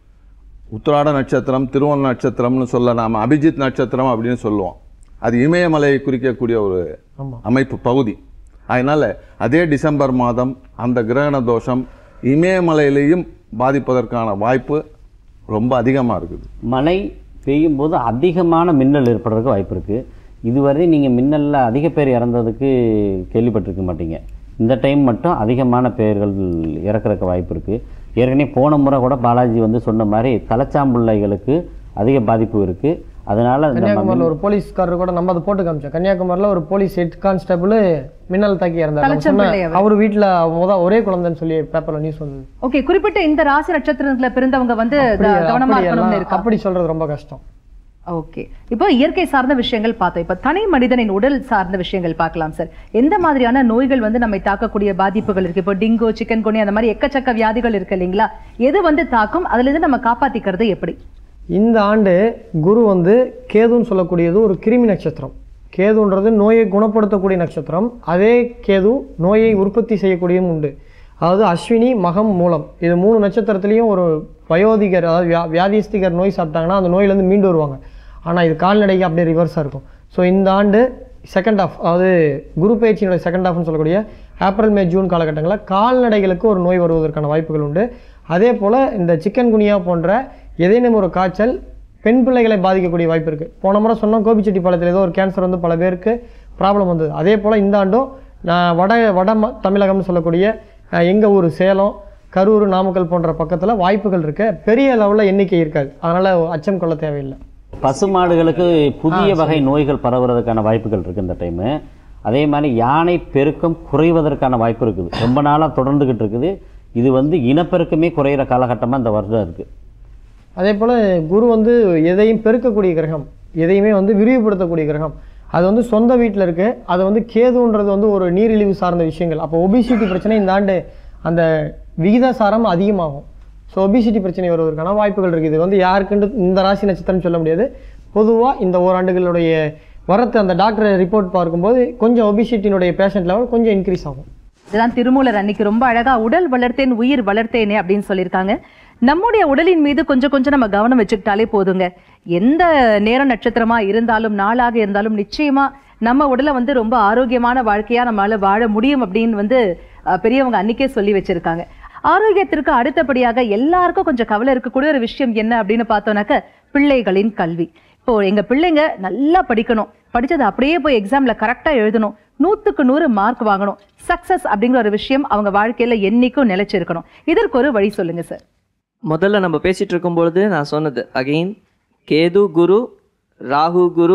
உத்திராட நட்சத்திரம் திருவோண நட்சத்திரம்னு சொல்ல நாம் அபிஜித் நட்சத்திரம் அப்படின்னு சொல்லுவோம் அது இமயமலையை குறிக்கக்கூடிய ஒரு ஆமா. அமைப்பு பகுதி அதனால் அதே டிசம்பர் மாதம் அந்த கிரகண தோஷம் இமயமலையிலையும் பாதிப்பதற்கான வாய்ப்பு ரொம்ப அதிகமாக இருக்குது மழை பெய்யும் போது அதிகமான மின்னல் ஏற்படுறதுக்கு வாய்ப்பு இருக்குது இதுவரை நீங்கள் மின்னலில் அதிக பேர் இறந்ததுக்கு கேள்விப்பட்டிருக்க மாட்டீங்க இந்த டைம் மட்டும் அதிகமான பேர்கள் இறக்குறதுக்கு வாய்ப்பு இருக்குது ஏற்கனவே போன முறை கூட பாலாஜி வந்து சொன்ன மாதிரி தலைச்சாம்புள்ளைகளுக்கு அதிக பாதிப்பு இருக்குது அதனால் இந்த கன்னியாகுமரியில் ஒரு போலீஸ்காரர் கூட நம்ம அதை போட்டு காமிச்சோம் கன்னியாகுமரியில் ஒரு போலீஸ் ஹெட் கான்ஸ்டபிள் மின்னல் தாக்கி இறந்தார் நம்ம தலைச்சம் சொன்ன பிள்ளை அவர். அவர் வீட்டில் முத ஒரே குழந்தைன்னு சொல்லி பேப்பரில் நியூஸ் வந்தது ஓகே குறிப்பிட்ட இந்த ராசி நட்சத்திரத்துல பிறந்தவங்க வந்து அப்படி- க- கவனமா அப்படி இருக்கணும்னு எல்லாம் இருக்கா அப்படி சொல்றது ரொம்ப கஷ்டம் ஓகே இப்போ இயற்கை சார்ந்த விஷயங்கள் பார்த்தோம் இப்போ தனி மனிதனின் உடல் சார்ந்த விஷயங்கள் பார்க்கலாம் சார் எந்த மாதிரியான நோய்கள் வந்து நம்மை தாக்கக்கூடிய பாதிப்புகள் இருக்கு இப்போ டிங்கோ சிக்கன் குனி அந்த மாதிரி எக்கச்சக்க வியாதிகள் இருக்கு இல்லைங்களா எது வந்து தாக்கும் அதுல இருந்து நம்ம காப்பாத்திக்கிறது எப்படி இந்த ஆண்டு குரு வந்து கேதுன்னு சொல்லக்கூடியது ஒரு கிருமி நட்சத்திரம் கேதுன்றது நோயை குணப்படுத்தக்கூடிய நட்சத்திரம் அதே கேது நோயை உற்பத்தி செய்யக்கூடியதும் உண்டு அதாவது அஸ்வினி மகம் மூலம் இது மூணு நட்சத்திரத்துலேயும் ஒரு வயோதிகர் அதாவது வியா வியாதிஸ்திகர் நோய் சாப்பிட்டாங்கன்னா அந்த நோயிலேருந்து மீண்டு வருவாங்க ஆனால் இது கால்நடைக்கு அப்படியே ரிவர்ஸாக இருக்கும் ஸோ இந்த ஆண்டு செகண்ட் ஆஃப் அதாவது குரு பயிற்சியினுடைய செகண்ட் ஆஃப்னு சொல்லக்கூடிய ஏப்ரல் மே ஜூன் காலகட்டங்களில் கால்நடைகளுக்கு ஒரு நோய் வருவதற்கான வாய்ப்புகள் உண்டு அதே போல் இந்த சிக்கன் குனியா போன்ற ஏதேனும் ஒரு காய்ச்சல் பெண் பிள்ளைகளை பாதிக்கக்கூடிய வாய்ப்பு இருக்குது போன முறை சொன்னோம் கோபிச்செட்டிப்பாளையத்தில் ஏதோ ஒரு கேன்சர் வந்து பல பேருக்கு ப்ராப்ளம் வந்தது அதே போல் இந்த ஆண்டும் நான் வட வட ம- தமிழகம்னு சொல்லக்கூடிய எங்கள் ஊர் சேலம் கரூர் நாமக்கல் போன்ற பக்கத்தில் வாய்ப்புகள் இருக்கு பெரிய லெவலில் எண்ணிக்கை இருக்காது அதனால் அச்சம் கொள்ள தேவையில்லை பசுமாடுகளுக்கு புதிய வகை நோய்கள் பரவுறதுக்கான வாய்ப்புகள் இருக்குது இந்த டைமு அதே மாதிரி யானை பெருக்கம் குறைவதற்கான வாய்ப்பு இருக்குது ரொம்ப நாளாக தொடர்ந்துக்கிட்டு இருக்குது இது வந்து இனப்பெருக்கமே குறையிற காலகட்டமாக இந்த வருடம் இருக்குது அதே போல் குரு வந்து எதையும் பெருக்கக்கூடிய கிரகம் எதையுமே வந்து விரிவுபடுத்தக்கூடிய கிரகம் அது வந்து சொந்த வீட்டில் இருக்கு அது வந்து கேதுன்றது வந்து ஒரு நீரிழிவு சார்ந்த விஷயங்கள் அப்போ ஒபிசிட்டி பிரச்சனை இந்த ஆண்டு அந்த விகிதாசாரம் அதிகமாகும் ஸோ ஒபிசிட்டி பிரச்சனை வருவதற்கான வாய்ப்புகள் இருக்குது இது வந்து யாருக்குன்னு இந்த ராசி நட்சத்திரம் சொல்ல முடியாது பொதுவாக இந்த ஓராண்டுகளுடைய வரத்து அந்த டாக்டர் ரிப்போர்ட் பார்க்கும்போது கொஞ்சம் ஒபிசிட்டினுடைய பேஷண்ட் லெவல் கொஞ்சம் இன்க்ரீஸ் ஆகும் இதுதான் திருமூலர் அன்னைக்கு ரொம்ப அழகா உடல் வளர்த்தேன் உயிர் வளர்த்தேனே அப்படின்னு சொல்லியிருக்காங்க நம்முடைய உடலின் மீது கொஞ்சம் கொஞ்சம் நம்ம கவனம் வச்சுக்கிட்டாலே போதுங்க எந்த நேர நட்சத்திரமா இருந்தாலும் நாளாக இருந்தாலும் நிச்சயமா நம்ம உடலை வந்து ரொம்ப ஆரோக்கியமான வாழ்க்கையா நம்மளால வாழ முடியும் அப்படின்னு வந்து அஹ், பெரியவங்க அன்னைக்கே சொல்லி வச்சிருக்காங்க ஆரோக்கியத்திற்கு அடுத்தபடியாக எல்லாருக்கும் கொஞ்சம் கவலை இருக்கக்கூடிய ஒரு விஷயம் என்ன அப்படின்னு பார்த்தோம்னாக்க பிள்ளைகளின் கல்வி இப்போ எங்க பிள்ளைங்க நல்லா படிக்கணும் படிச்சதை அப்படியே போய் எக்ஸாம்ல கரெக்டா எழுதணும் நூத்துக்கு நூறு மார்க் வாங்கணும் சக்சஸ் அப்படிங்கிற ஒரு விஷயம் அவங்க வாழ்க்கையில என்னைக்கும் நிலைச்சிருக்கணும் இதற்கு ஒரு வழி சொல்லுங்க சார் முதல்ல நம்ம பேசிட்டு இருக்கும்பொழுது நான் சொன்னது அகைன் கேது குரு ராகு குரு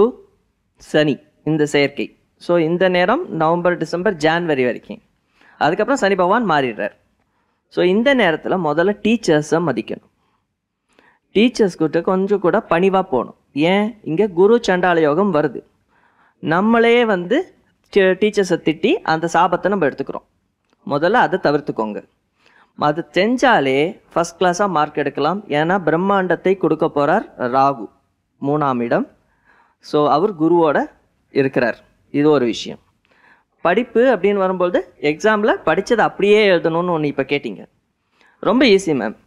சனி இந்த செயற்கை ஸோ இந்த நேரம் நவம்பர் டிசம்பர் ஜான்வரி வரைக்கும் அதுக்கப்புறம் சனி பகவான் மாறிடுறார் ஸோ இந்த நேரத்தில் முதல்ல டீச்சர்ஸை மதிக்கணும் டீச்சர்ஸ் கிட்ட கொஞ்சம் கூட பணிவாக போகணும் ஏன் இங்கே குரு சண்டால யோகம் வருது நம்மளே வந்து டீச்சர்ஸை திட்டி அந்த சாபத்தை நம்ம எடுத்துக்கிறோம் முதல்ல அதை தவிர்த்துக்கோங்க அது செஞ்சாலே ஃபஸ்ட் கிளாஸாக மார்க் எடுக்கலாம் ஏன்னா பிரம்மாண்டத்தை கொடுக்க போகிறார் ராகு மூணாம் இடம் ஸோ அவர் குருவோட இருக்கிறார் இது ஒரு விஷயம் படிப்பு அப்படின்னு வரும்பொழுது எக்ஸாமில் படித்ததை அப்படியே எழுதணும்னு ஒன்று இப்போ கேட்டிங்க ரொம்ப ஈஸி மேம்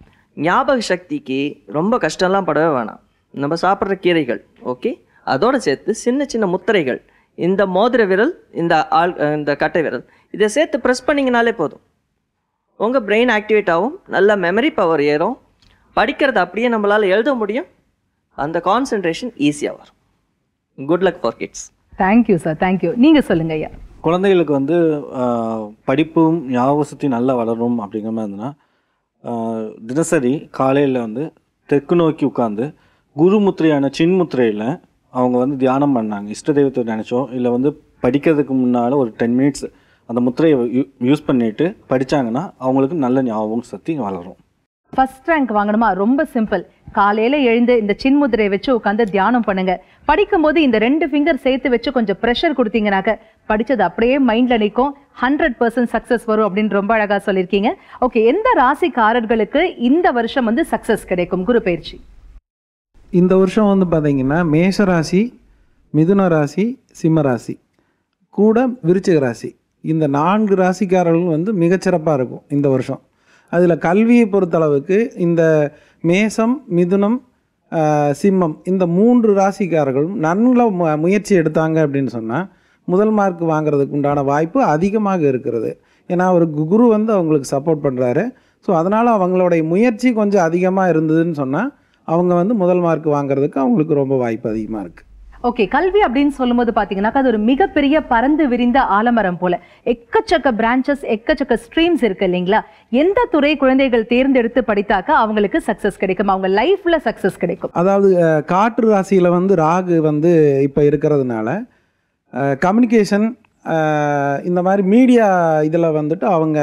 ஞாபக சக்திக்கு ரொம்ப கஷ்டம்லாம் படவே வேணாம் நம்ம சாப்பிட்ற கீரைகள் ஓகே அதோட சேர்த்து சின்ன சின்ன முத்திரைகள் இந்த மோதிர விரல் இந்த ஆள் இந்த கட்டை விரல் இதை சேர்த்து ப்ரெஸ் பண்ணிங்கனாலே போதும் உங்கள் பிரெயின் ஆக்டிவேட் ஆகும் நல்ல மெமரி பவர் ஏறும் படிக்கிறத அப்படியே நம்மளால் எழுத முடியும் அந்த கான்சென்ட்ரேஷன் ஈஸியாக வரும் good luck for kids thank you sir thank you நீங்க சொல்லுங்க ஐயா குழந்தைகளுக்கு வந்து ஆஹ், படிப்பும் ஞாபக சக்தி நல்லா வளரும் அப்படிங்கிற மாதிரி இருந்ததுன்னா ஆஹ், தினசரி காலையில் வந்து தெற்கு நோக்கி உட்காந்து குரு முத்திரையான சின்முத்திரையில் அவங்க வந்து தியானம் பண்ணாங்க இஷ்ட தெய்வத்தை நினச்சோ இல்லை வந்து படிக்கிறதுக்கு முன்னால் ஒரு டென் மினிட்ஸ் அந்த முத்திரையை யூஸ் பண்ணிட்டு படிச்சாங்கன்னா அவங்களுக்கு நல்ல ஞாபகம் சக்தி வளரும் ஃபர்ஸ்ட் ரேங்க் வாங்கணுமா ரொம்ப சிம்பிள் காலையில எழுந்து இந்த சின்முதிரை வச்சு உட்காந்து தியானம் பண்ணுங்க படிக்கும்போது இந்த ரெண்டு ஃபிங்கர் சேர்த்து வச்சு கொஞ்சம் ப்ரெஷர் கொடுத்தீங்கனாக்க படிச்சது அப்படியே மைண்ட்ல நிற்கும் ஹண்ட்ரட் பர்சன்ட் சக்சஸ் வரும் அப்படின்னு ரொம்ப அழகா சொல்லியிருக்கீங்க ஓகே எந்த ராசிக்காரர்களுக்கு இந்த வருஷம் வந்து சக்சஸ் கிடைக்கும் குரு பயிற்சி இந்த வருஷம் வந்து பார்த்தீங்கன்னா மேஷ ராசி மிதுன ராசி சிம்ம ராசி கூட விருச்சிக ராசி இந்த நான்கு ராசிக்காரர்களும் வந்து மிகச்சிறப்பாக இருக்கும் இந்த வருஷம் அதில் கல்வியை பொறுத்தளவுக்கு இந்த மேசம் மிதுனம் ஆஹ், சிம்மம் இந்த மூன்று ராசிக்காரர்களும் நல்ல மு- முயற்சி எடுத்தாங்க அப்படின்னு சொன்னால் முதல் மார்க் வாங்குறதுக்கு உண்டான வாய்ப்பு அதிகமாக இருக்கிறது ஏன்னா ஒரு கு- குரு வந்து அவங்களுக்கு சப்போர்ட் பண்ணுறாரு ஸோ அதனால் அவங்களுடைய முயற்சி கொஞ்சம் அதிகமாக இருந்ததுன்னு சொன்னால் அவங்க வந்து முதல் மார்க் வாங்குறதுக்கு அவங்களுக்கு ரொம்ப வாய்ப்பு அதிகமாக இருக்குது ஓகே கல்வி அப்படின்னு சொல்லும்போது பாத்தீங்கன்னாக்கா அது ஒரு மிகப்பெரிய பறந்து விரிந்த ஆலமரம் போல எக்கச்சக்க பிரான்ச்சஸ் எக்கச்சக்க ஸ்ட்ரீம்ஸ் இருக்கு இல்லைங்களா எந்த துறை குழந்தைகள் தேர்ந்தெடுத்து படித்தாக்கா அவங்களுக்கு சக்சஸ் கிடைக்கும் அவங்க லைஃப்ல சக்சஸ் கிடைக்கும் அதாவது அஹ், காற்று ராசியில் வந்து ராகு வந்து இப்போ இருக்கிறதுனால கம்யூனிகேஷன் இந்த மாதிரி மீடியா இதில் வந்துட்டு அவங்க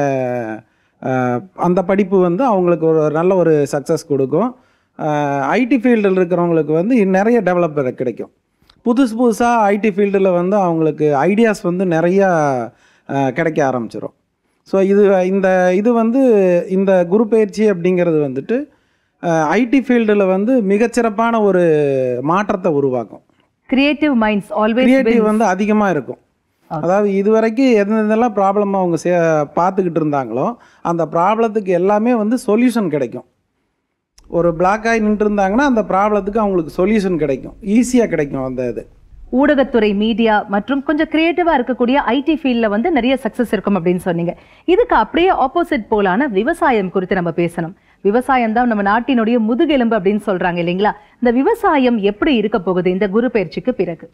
அஹ், அந்த படிப்பு வந்து அவங்களுக்கு ஒரு நல்ல ஒரு சக்ஸஸ் கொடுக்கும் ஐடி ஃபீல்டில் இருக்கிறவங்களுக்கு வந்து நிறைய டெவலப் கிடைக்கும் புதுசு புதுசாக ஐடி ஃபீல்டில் வந்து அவங்களுக்கு ஐடியாஸ் வந்து நிறையா அஹ், கிடைக்க ஆரம்பிச்சிடும் ஸோ இது இந்த இது வந்து இந்த குரு பயிற்சி அப்படிங்கிறது வந்துட்டு ஐடி ஃபீல்டில் வந்து மிகச்சிறப்பான ஒரு மாற்றத்தை உருவாக்கும் கிரியேட்டிவ் மைண்ட்ஸ் கிரியேட்டிவ் ஆல்வேஸ் வந்து அதிகமாக இருக்கும் அதாவது இதுவரைக்கும் எந்தெந்தெல்லாம் ப்ராப்ளம் அவங்க சே பார்த்துக்கிட்டு இருந்தாங்களோ அந்த ப்ராப்ளத்துக்கு எல்லாமே வந்து சொல்யூஷன் கிடைக்கும் ஒரு பிளாக் ஆகி நின்று இருந்தாங்கன்னா அந்த ப்ராப்ளத்துக்கு அவங்களுக்கு சொல்யூஷன் கிடைக்கும் ஈஸியாக கிடைக்கும் அந்த இது ஊடகத்துறை மீடியா மற்றும் கொஞ்சம் கிரியேட்டிவா இருக்கக்கூடிய ஐடி ஃபீல்ட்ல வந்து நிறைய சக்சஸ் இருக்கும் அப்படின்னு சொன்னீங்க இதுக்கு அப்படியே ஆப்போசிட் போலான விவசாயம் குறித்து நம்ம பேசணும் விவசாயம் தான் நம்ம நாட்டினுடைய முதுகெலும்பு அப்படின்னு சொல்றாங்க இல்லைங்களா இந்த விவசாயம் எப்படி இருக்க போகுது இந்த குரு பயிற்சிக்கு பிறகு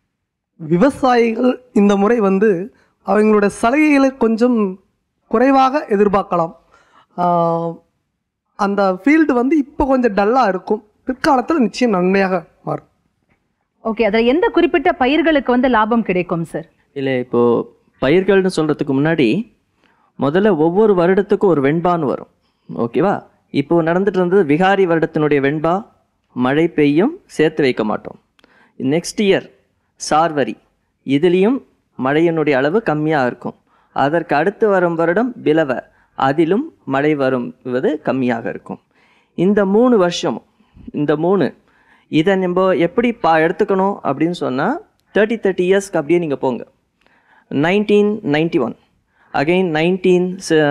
விவசாயிகள் இந்த முறை வந்து அவங்களோட சலுகைகளை கொஞ்சம் குறைவாக எதிர்பார்க்கலாம் ஆஹ் அந்த ஃபீல்டு வந்து இப்போ கொஞ்சம் டல்லாக இருக்கும் பிற்காலத்தில் நிச்சயம் நன்மையாக மாறும் ஓகே அதுல எந்த குறிப்பிட்ட பயிர்களுக்கு வந்து லாபம் கிடைக்கும் சார் இல்லை இப்போது பயிர்கள்னு சொல்கிறதுக்கு முன்னாடி முதல்ல ஒவ்வொரு வருடத்துக்கும் ஒரு வெண்பான்னு வரும் ஓகேவா இப்போ நடந்துட்டு இருந்தது விகாரி வருடத்தினுடைய வெண்பா மழை பெய்யும் சேர்த்து வைக்க மாட்டோம் நெக்ஸ்ட் இயர் சார்வரி இதுலேயும் மழையினுடைய அளவு கம்மியாக இருக்கும் அதற்கு அடுத்து வரும் வருடம் பிலவ அதிலும் மழை வருவது கம்மியாக இருக்கும் இந்த மூணு வருஷம் இந்த மூணு இதை நம்ம எப்படி பா எடுத்துக்கணும் அப்படின்னு சொன்னால் தேர்ட்டி தேர்ட்டி இயர்ஸ்க்கு அப்படியே நீங்கள் போங்க nineteen ninety one again nineteen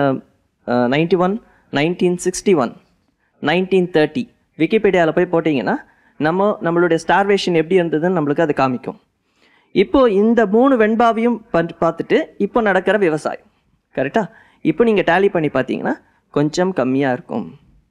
ninety one nineteen sixty one nineteen thirty விக்கிபீடியாவில் போய் போட்டிங்கன்னா நம்ம நம்மளுடைய ஸ்டார்வேஷன் எப்படி இருந்ததுன்னு நம்மளுக்கு அது காமிக்கும் இப்போ இந்த மூணு வெண்பாவையும் பண் பார்த்துட்டு இப்போ நடக்கிற விவசாயம் கரெக்டா இப்போ நீங்கள் டேலி பண்ணி பார்த்தீங்கன்னா கொஞ்சம் கம்மியாக இருக்கும்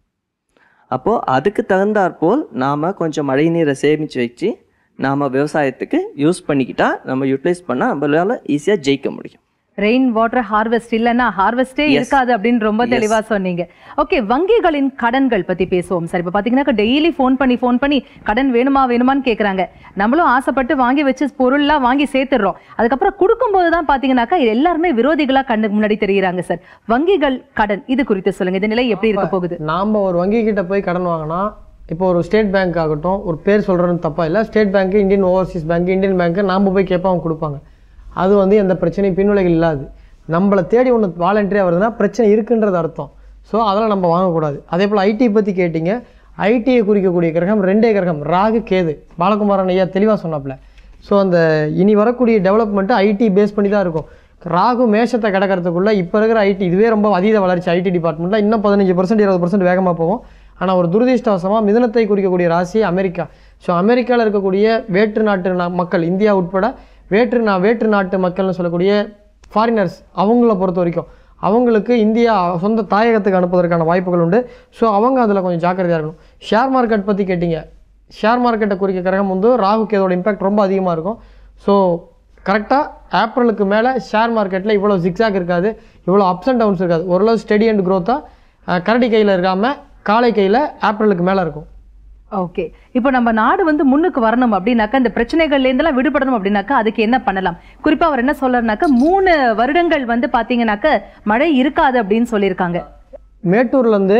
அப்போது அதுக்கு தகுந்தாற்போல் நாம் கொஞ்சம் மழை நீரை சேமித்து வச்சு நாம் விவசாயத்துக்கு யூஸ் பண்ணிக்கிட்டா நம்ம யூட்டிலைஸ் பண்ணால் நம்மளால ஈஸியாக ஜெயிக்க முடியும் ரெயின் வாட்டர் ஹார்வெஸ்ட் இல்லைன்னா ஹார்வெஸ்டே Yes. இருக்காது அப்படின்னு ரொம்ப Yes. தெளிவா சொன்னீங்க ஓகே வங்கிகளின் கடன்கள் பத்தி பேசுவோம் சார் இப்போ பாத்தீங்கன்னா டெய்லி ஃபோன் பண்ணி ஃபோன் பண்ணி கடன் வேணுமா வேணுமான்னு கேக்குறாங்க நம்மளும் ஆசைப்பட்டு வாங்கி வச்சு பொருள்லாம் வாங்கி சேர்த்துடுறோம் அதுக்கப்புறம் கொடுக்கும்போது தான் பாத்தீங்கன்னாக்கா இது எல்லாருமே விரோதிகளா கண்ணுக்கு முன்னாடி தெரியுறாங்க சார் வங்கிகள் கடன் இது குறித்து சொல்லுங்க இந்த நிலை எப்படி இருக்க போகுது நாம் ஒரு வங்கி கிட்ட போய் கடன் வாங்கினா இப்போ ஒரு ஸ்டேட் பேங்க் ஆகட்டும் ஒரு பேர் சொல்கிறேன்னு தப்பா இல்லை state bank Indian overseas bank Indian பேங்க்கு நாம் போய் கேட்போம் அவங்க கொடுப்பாங்க அது வந்து எந்த பிரச்சனையும் பின்விளைகள் இல்லாது நம்மளை தேடி ஒன்று வாலண்டரியாக வருதுன்னா பிரச்சனை இருக்குன்றது அர்த்தம் ஸோ அதெல்லாம் நம்ம வாங்கக்கூடாது அதே போல் ஐடி பற்றி கேட்டிங்க ஐடியை குறிக்கக்கூடிய கிரகம் ரெண்டே கிரகம் ராகு கேது பாலகுமாரன் ஐயா தெளிவாக சொன்னாப்புல ஸோ அந்த இனி வரக்கூடிய டெவலப்மெண்ட்டு ஐடி பேஸ் பண்ணி தான் இருக்கும் ராகு மேஷத்தை கிடக்கிறதுக்குள்ள இப்போ இருக்கிற ஐடி இதுவே ரொம்ப அதீத வளர்ச்சி ஐடி டிபார்ட்மெண்ட்டில் இன்னும் பதினஞ்சு பர்சன்ட் இருபது பர்சன்ட் வேகமாக போகும் ஆனால் ஒரு துரதிர்ஷ்டவசமாக மிதனத்தை குறிக்கக்கூடிய ராசி அமெரிக்கா ஸோ அமெரிக்காவில் இருக்கக்கூடிய வேற்று நாட்டு நா- மக்கள் இந்தியா உட்பட வேற்று நா வேற்று நாட்டு மக்கள்னு சொல்லக்கூடிய ஃபாரினர்ஸ் அவங்கள பொறுத்த வரைக்கும் அவங்களுக்கு இந்தியா சொந்த தாயகத்துக்கு அனுப்புவதற்கான வாய்ப்புகள் உண்டு ஸோ அவங்க அதில் கொஞ்சம் ஜாக்கிரதையாக இருக்கணும் ஷேர் மார்க்கெட் பற்றி கேட்டிங்க ஷேர் மார்க்கெட்டை குறிக்க கிரகம் வந்து ராகு கேதோட இம்பாக்ட் ரொம்ப அதிகமாக இருக்கும் ஸோ கரெக்டாக ஏப்ரலுக்கு மேலே ஷேர் மார்க்கெட்டில் இவ்வளோ ஜிக்ஸாக் இருக்காது இவ்வளோ அப்ஸ் அண்ட் டவுன்ஸ் இருக்காது ஓரளவு ஸ்டெடி அண்ட் க்ரோத்தாக அஹ், கரடி கையில் இருக்காமல் காளை கையில் ஏப்ரலுக்கு மேலே இருக்கும் ஓகே இப்போ நம்ம நாடு வந்து முன்னுக்கு வரணும் அப்படின்னாக்கா இந்த பிரச்சனைகள்ல இருந்தெல்லாம் விடுபடணும் அப்படின்னாக்கா அதுக்கு என்ன பண்ணலாம் குறிப்பா அவர் என்ன சொல்றாருனாக்கா மூணு வருடங்கள் வந்து பாத்தீங்கன்னாக்க மழை இருக்காது அப்படின்னு சொல்லியிருக்காங்க மேட்டூர்லேருந்து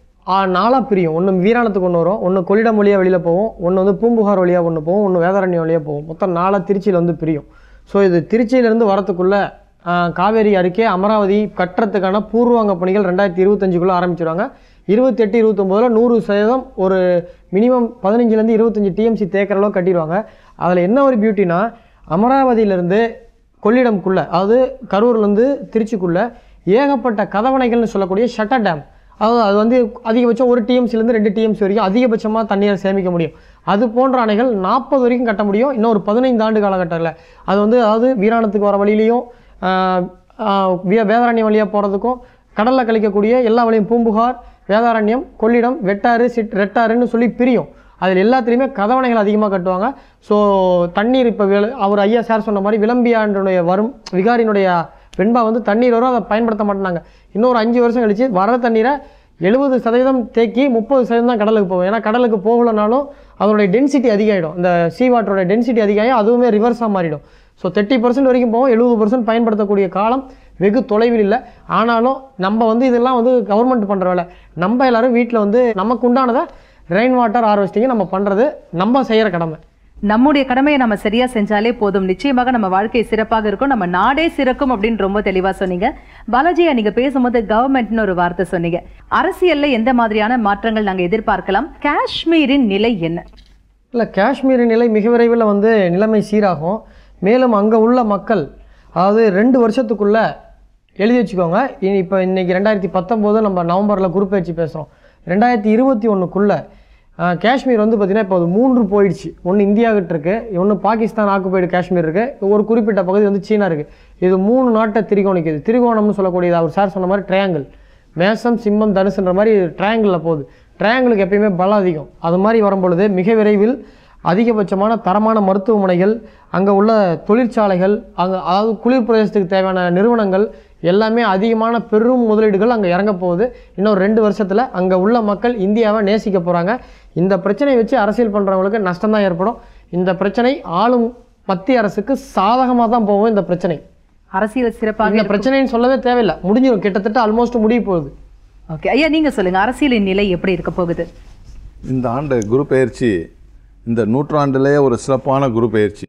நாலாக பிரியும் ஒன்று வீராணத்துக்கு ஒன்று வரும் ஒன்று கொள்ளிடம் வழியாக வெளியில் போகும் ஒன்று வந்து பூம்புகார் வழியாக ஒன்று போகும் ஒன்று வேதாரண்யம் வழியாக போகும் மொத்தம் நாலாக திருச்சியில் வந்து பிரியும் ஸோ இது திருச்சியிலேருந்து வரத்துக்குள்ளே காவேரி அருகே அமராவதி கட்டுறதுக்கான பூர்வாங்க பணிகள் ரெண்டாயிரத்தி இருபத்தஞ்சுக்குள்ளே ஆரம்பிச்சிருவாங்க இருபத்தெட்டு இருபத்தொம்போதில் நூறு சதவீதம் ஒரு மினிமம் பதினஞ்சுலேருந்து இருபத்தஞ்சி டிஎம்சி தேக்கிற அளவு கட்டிடுவாங்க அதில் என்ன ஒரு பியூட்டினா அமராவதியிலேருந்து கொள்ளிடம்குள்ளே அதாவது கரூர்லேருந்து திருச்சிக்குள்ளே ஏகப்பட்ட கதவணைகள்னு சொல்லக்கூடிய ஷட்டர் டேம் அதாவது அது வந்து அதிகபட்சம் ஒரு டிஎம்சிலேருந்து ரெண்டு டிஎம்சி வரைக்கும் அதிகபட்சமாக தண்ணீரை சேமிக்க முடியும் அது போன்ற அணைகள் நாற்பது வரைக்கும் கட்ட முடியும் இன்னும் ஒரு பதினைந்து ஆண்டு காலகட்டத்தில் அது வந்து அதாவது வீராணத்துக்கு வர வழியிலையும் ஆஹ், ஆஹ், வே- வேதாரண்யம் வழியாக போகிறதுக்கும் கடலில் கழிக்கக்கூடிய எல்லா வழியும் பூம்புகார் வேதாரண்யம் கொள்ளிடம் வெட்டாறு சிட் ரெட்டாறுன்னு சொல்லி பிரியும் அதில் எல்லாத்துலேயுமே கதவணைகள் அதிகமாக கட்டுவாங்க ஸோ தண்ணீர் இப்போ அவர் ஐயா சார் சொன்ன மாதிரி விளம்பியாண்டுடைய வரும் விகாரினுடைய வெண்பா வந்து தண்ணீர் வரும் அதை பயன்படுத்த மாட்டாங்க இன்னொரு அஞ்சு வருஷம் கழிச்சு வர தண்ணீரை எழுபது சதவீதம் தேக்கி முப்பது சதவீதம் தான் கடலுக்கு போகும் ஏன்னா கடலுக்கு போகலைனாலும் அதனுடைய டென்சிட்டி அதிகமாகிடும் இந்த சீ வாட்டரோட டென்சிட்டி அதிகமாகி அதுவுமே ரிவர்ஸாக மாறிடும் ஸோ தேர்ட்டி பர்சன்ட் வரைக்கும் போகும் எழுபது பர்சன்ட் பயன்படுத்தக்கூடிய காலம் வெகு தொலைவில் இல்லை ஆனாலும் நம்ம வந்து இதெல்லாம் வந்து கவர்மெண்ட் பண்ணுற வேலை நம்ம எல்லாரும் வீட்டில் வந்து நமக்கு உண்டானதை ரெயின் வாட்டர் ஹார்வெஸ்டிங்கை நம்ம பண்ணுறது நம்ம செய்கிற கடமை நம்முடைய கடமையை நம்ம சரியா செஞ்சாலே போதும் நிச்சயமாக நம்ம வாழ்க்கை சிறப்பாக இருக்கும் நம்ம நாடே சிறக்கும் அப்படின்னு ரொம்ப தெளிவா சொன்னீங்க பாலாஜியா நீங்க பேசும்போது கவர்மெண்ட்னு ஒரு வார்த்தை சொன்னீங்க அரசியல்ல எந்த மாதிரியான மாற்றங்கள் நாங்க எதிர்பார்க்கலாம் காஷ்மீரின் நிலை என்ன இல்லை காஷ்மீரின் நிலை மிக விரைவில் வந்து நிலைமை சீராகும் மேலும் அங்கே உள்ள மக்கள் அதாவது ரெண்டு வருஷத்துக்குள்ள எழுதி வச்சுக்கோங்க இனி இப்போ இன்னைக்கு ரெண்டாயிரத்தி பத்தொம்போது நம்ம நவம்பரில் குறுப்பெயர்ச்சி பேசுகிறோம் ரெண்டாயிரத்தி இருபத்தி ஒன்றுக்குள்ளே காஷ்மீர் வந்து பார்த்திங்கன்னா இப்போ அது மூன்று போயிடுச்சு ஒன்று இந்தியாகிட்ட இருக்குது ஒன்று பாகிஸ்தான் ஆக்குபைடு காஷ்மீர் இருக்குது ஒரு குறிப்பிட்ட பகுதி வந்து சீனா இருக்குது இது மூணு நாட்டை திரிகோணிக்குது திரிகோணம்னு சொல்லக்கூடியது அவர் சார் சொன்ன மாதிரி ட்ரையாங்கிள் மேசம் சிம்மம் தனுசுன்ற மாதிரி ட்ரையாங்கிளில் போகுது ட்ரையாங்கிளுக்கு எப்பயுமே பலம் அதிகம் அது மாதிரி வரும்பொழுது மிக விரைவில் அதிகபட்சமான தரமான மருத்துவமனைகள் அங்கே உள்ள தொழிற்சாலைகள் அங்கே அதாவது குளிர் பிரதேசத்துக்கு தேவையான நிறுவனங்கள் எல்லாமே அதிகமான பெரும் முதலீடுகள் அங்கே இறங்க போகுது இன்னும் ரெண்டு வருஷத்தில் அங்கே உள்ள மக்கள் இந்தியாவை நேசிக்க போகிறாங்க இந்த பிரச்சனையை வச்சு அரசியல் பண்ணுறவங்களுக்கு நஷ்டம் தான் ஏற்படும் இந்த பிரச்சனை ஆளும் மத்திய அரசுக்கு சாதகமாக தான் போகும் இந்த பிரச்சனை அரசியல் சிறப்பாக இந்த பிரச்சனைன்னு சொல்லவே தேவையில்லை முடிஞ்சிடும் கிட்டத்தட்ட ஆல்மோஸ்ட் முடிய போகுது ஓகே ஐயா நீங்க சொல்லுங்க அரசியலின் நிலை எப்படி இருக்க போகுது இந்த ஆண்டு குரு பெயர்ச்சி இந்த நூற்றாண்டிலேயே ஒரு சிறப்பான குரு பெயர்ச்சி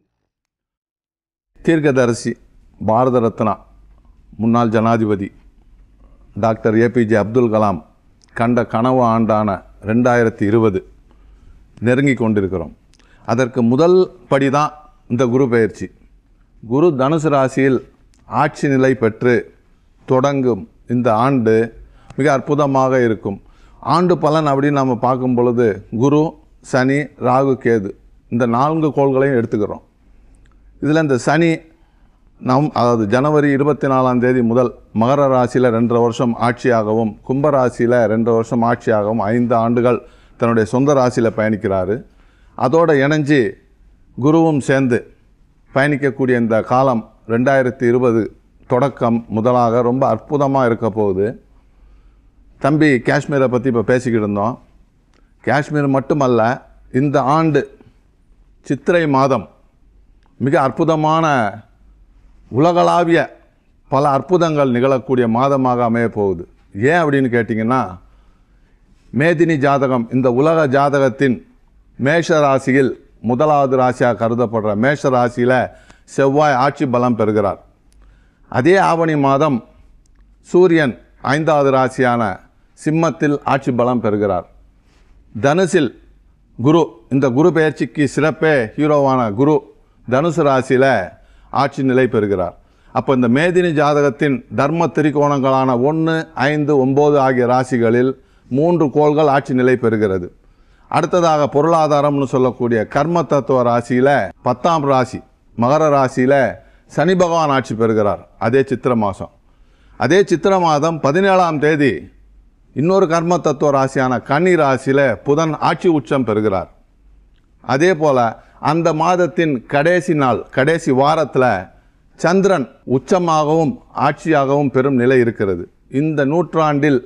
தீர்க்கதரிசி பாரத ரத்னா முன்னாள் ஜனாதிபதி டாக்டர் ஏபிஜே அப்துல் கலாம் கண்ட கனவு ஆண்டான ரெண்டாயிரத்தி இருபது நெருங்கி கொண்டிருக்கிறோம் அதற்கு முதல் படி தான் இந்த குரு பெயர்ச்சி குரு தனுசு ராசியில் ஆட்சி நிலை பெற்று தொடங்கும் இந்த ஆண்டு மிக அற்புதமாக இருக்கும் ஆண்டு பலன் அப்படின்னு நம்ம பார்க்கும் பொழுது குரு சனி ராகு கேது இந்த நான்கு கோள்களையும் எடுத்துக்கிறோம் இதில் இந்த சனி நம் அதாவது ஜனவரி இருபத்தி நாலாம் தேதி முதல் மகர ராசியில் ரெண்டரை வருஷம் ஆட்சியாகவும் கும்ப ராசியில் ரெண்டரை வருஷம் ஆட்சியாகவும் ஐந்து ஆண்டுகள் தன்னுடைய சொந்த ராசியில் பயணிக்கிறாரு அதோட இணைஞ்சு குருவும் சேர்ந்து பயணிக்கக்கூடிய இந்த காலம் ரெண்டாயிரத்தி இருபது தொடக்கம் முதலாக ரொம்ப அற்புதமாக இருக்க போகுது தம்பி காஷ்மீரை பற்றி இப்போ பேசிக்கிட்டு இருந்தோம் காஷ்மீர் மட்டுமல்ல இந்த ஆண்டு சித்திரை மாதம் மிக அற்புதமான உலகளாவிய பல அற்புதங்கள் நிகழக்கூடிய மாதமாக அமைய போகுது ஏன் அப்படின்னு கேட்டிங்கன்னா மேதினி ஜாதகம் இந்த உலக ஜாதகத்தின் மேஷ ராசியில் முதலாவது ராசியாக கருதப்படுற மேஷ ராசியில் செவ்வாய் ஆட்சி பலம் பெறுகிறார் அதே ஆவணி மாதம் சூரியன் ஐந்தாவது ராசியான சிம்மத்தில் ஆட்சி பலம் பெறுகிறார் தனுசில் குரு இந்த குரு பெயர்ச்சிக்கு சிறப்பே ஹீரோவான குரு தனுசு ராசியில் ஆட்சி நிலை பெறுகிறார் அப்போ இந்த மேதினி ஜாதகத்தின் தர்ம திரிகோணங்களான ஒன்று ஐந்து ஒம்பது ஆகிய ராசிகளில் மூன்று கோள்கள் ஆட்சி நிலை பெறுகிறது அடுத்ததாக பொருளாதாரம்னு சொல்லக்கூடிய கர்ம தத்துவ ராசியில் பத்தாம் ராசி மகர ராசியில் சனி பகவான் ஆட்சி பெறுகிறார் அதே சித்திர மாதம் அதே சித்திர மாதம் பதினேழாம் தேதி இன்னொரு கர்ம தத்துவ ராசியான கன்னி ராசியில் புதன் ஆட்சி உச்சம் பெறுகிறார் அதே போல் அந்த மாதத்தின் கடைசி நாள் கடைசி வாரத்தில் சந்திரன் உச்சமாகவும் ஆட்சியாகவும் பெறும் நிலை இருக்கிறது இந்த நூற்றாண்டில்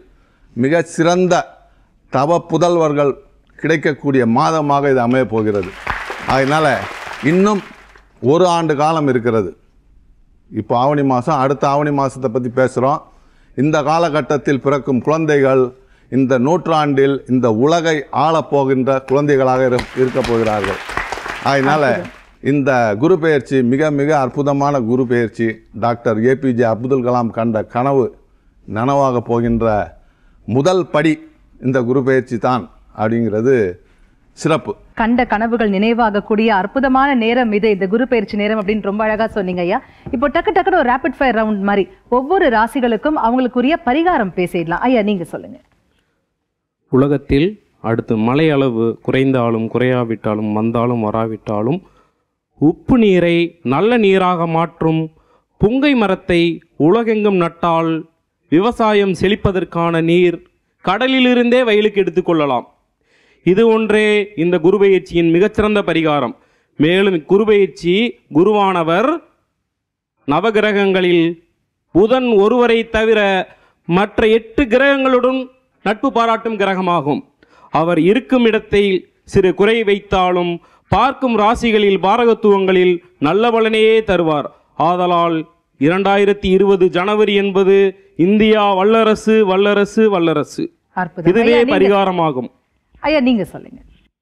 மிக சிறந்த தவ புதல்வர்கள் கிடைக்கக்கூடிய மாதமாக இது அமையப் போகிறது அதனால் இன்னும் ஒரு ஆண்டு காலம் இருக்கிறது இப்போ ஆவணி மாதம் அடுத்த ஆவணி மாதத்தை பற்றி பேசுகிறோம் இந்த காலகட்டத்தில் பிறக்கும் குழந்தைகள் இந்த நூற்றாண்டில் இந்த உலகை ஆளப்போகின்ற குழந்தைகளாக இரு இருக்க போகிறார்கள் அதனால் இந்த குரு பெயர்ச்சி மிக மிக அற்புதமான குரு பெயர்ச்சி டாக்டர் ஏபிஜே அப்துல் கலாம் கண்ட கனவு நனவாக போகின்ற முதல் படி இந்த குரு பெயர்ச்சி தான் அப்படிங்கிறது சிறப்பு கண்ட கனவுகள் நினைவாகக்கூடிய அற்புதமான நேரம் இது இந்த குரு பயிற்சி நேரம் அப்படின்னு ரொம்ப அழகா சொன்னீங்க ஐயா இப்போ டக்கு டக்குன்னு ஒரு ரேபிட் ஃபயர் ரவுண்ட் மாதிரி ஒவ்வொரு ராசிகளுக்கும் அவங்களுக்குரிய பரிகாரம் பேசிடலாம் ஐயா நீங்க சொல்லுங்க உலகத்தில் அடுத்து மழை அளவு குறைந்தாலும் குறையாவிட்டாலும் வந்தாலும் வராவிட்டாலும் உப்பு நீரை நல்ல நீராக மாற்றும் புங்கை மரத்தை உலகெங்கும் நட்டால் விவசாயம் செழிப்பதற்கான நீர் கடலிலிருந்தே வயலுக்கு எடுத்துக்கொள்ளலாம் இது ஒன்றே இந்த குரு பயிற்சியின் மிகச்சிறந்த பரிகாரம் மேலும் குரு பயிற்சி குருவானவர் நவகிரகங்களில் புதன் ஒருவரை தவிர மற்ற எட்டு கிரகங்களுடன் நட்பு பாராட்டும் கிரகமாகும் அவர் இருக்கும் இடத்தில் சிறு குறை வைத்தாலும் பார்க்கும் ராசிகளில் பாரகத்துவங்களில் நல்ல பலனையே தருவார் ஆதலால் இரண்டாயிரத்தி இருபது ஜனவரி என்பது இந்தியா வல்லரசு வல்லரசு வல்லரசு அற்புதம் இதுவே ஐயா, நீங்க- பரிகாரமாகும் ஐயா நீங்க சொல்லுங்க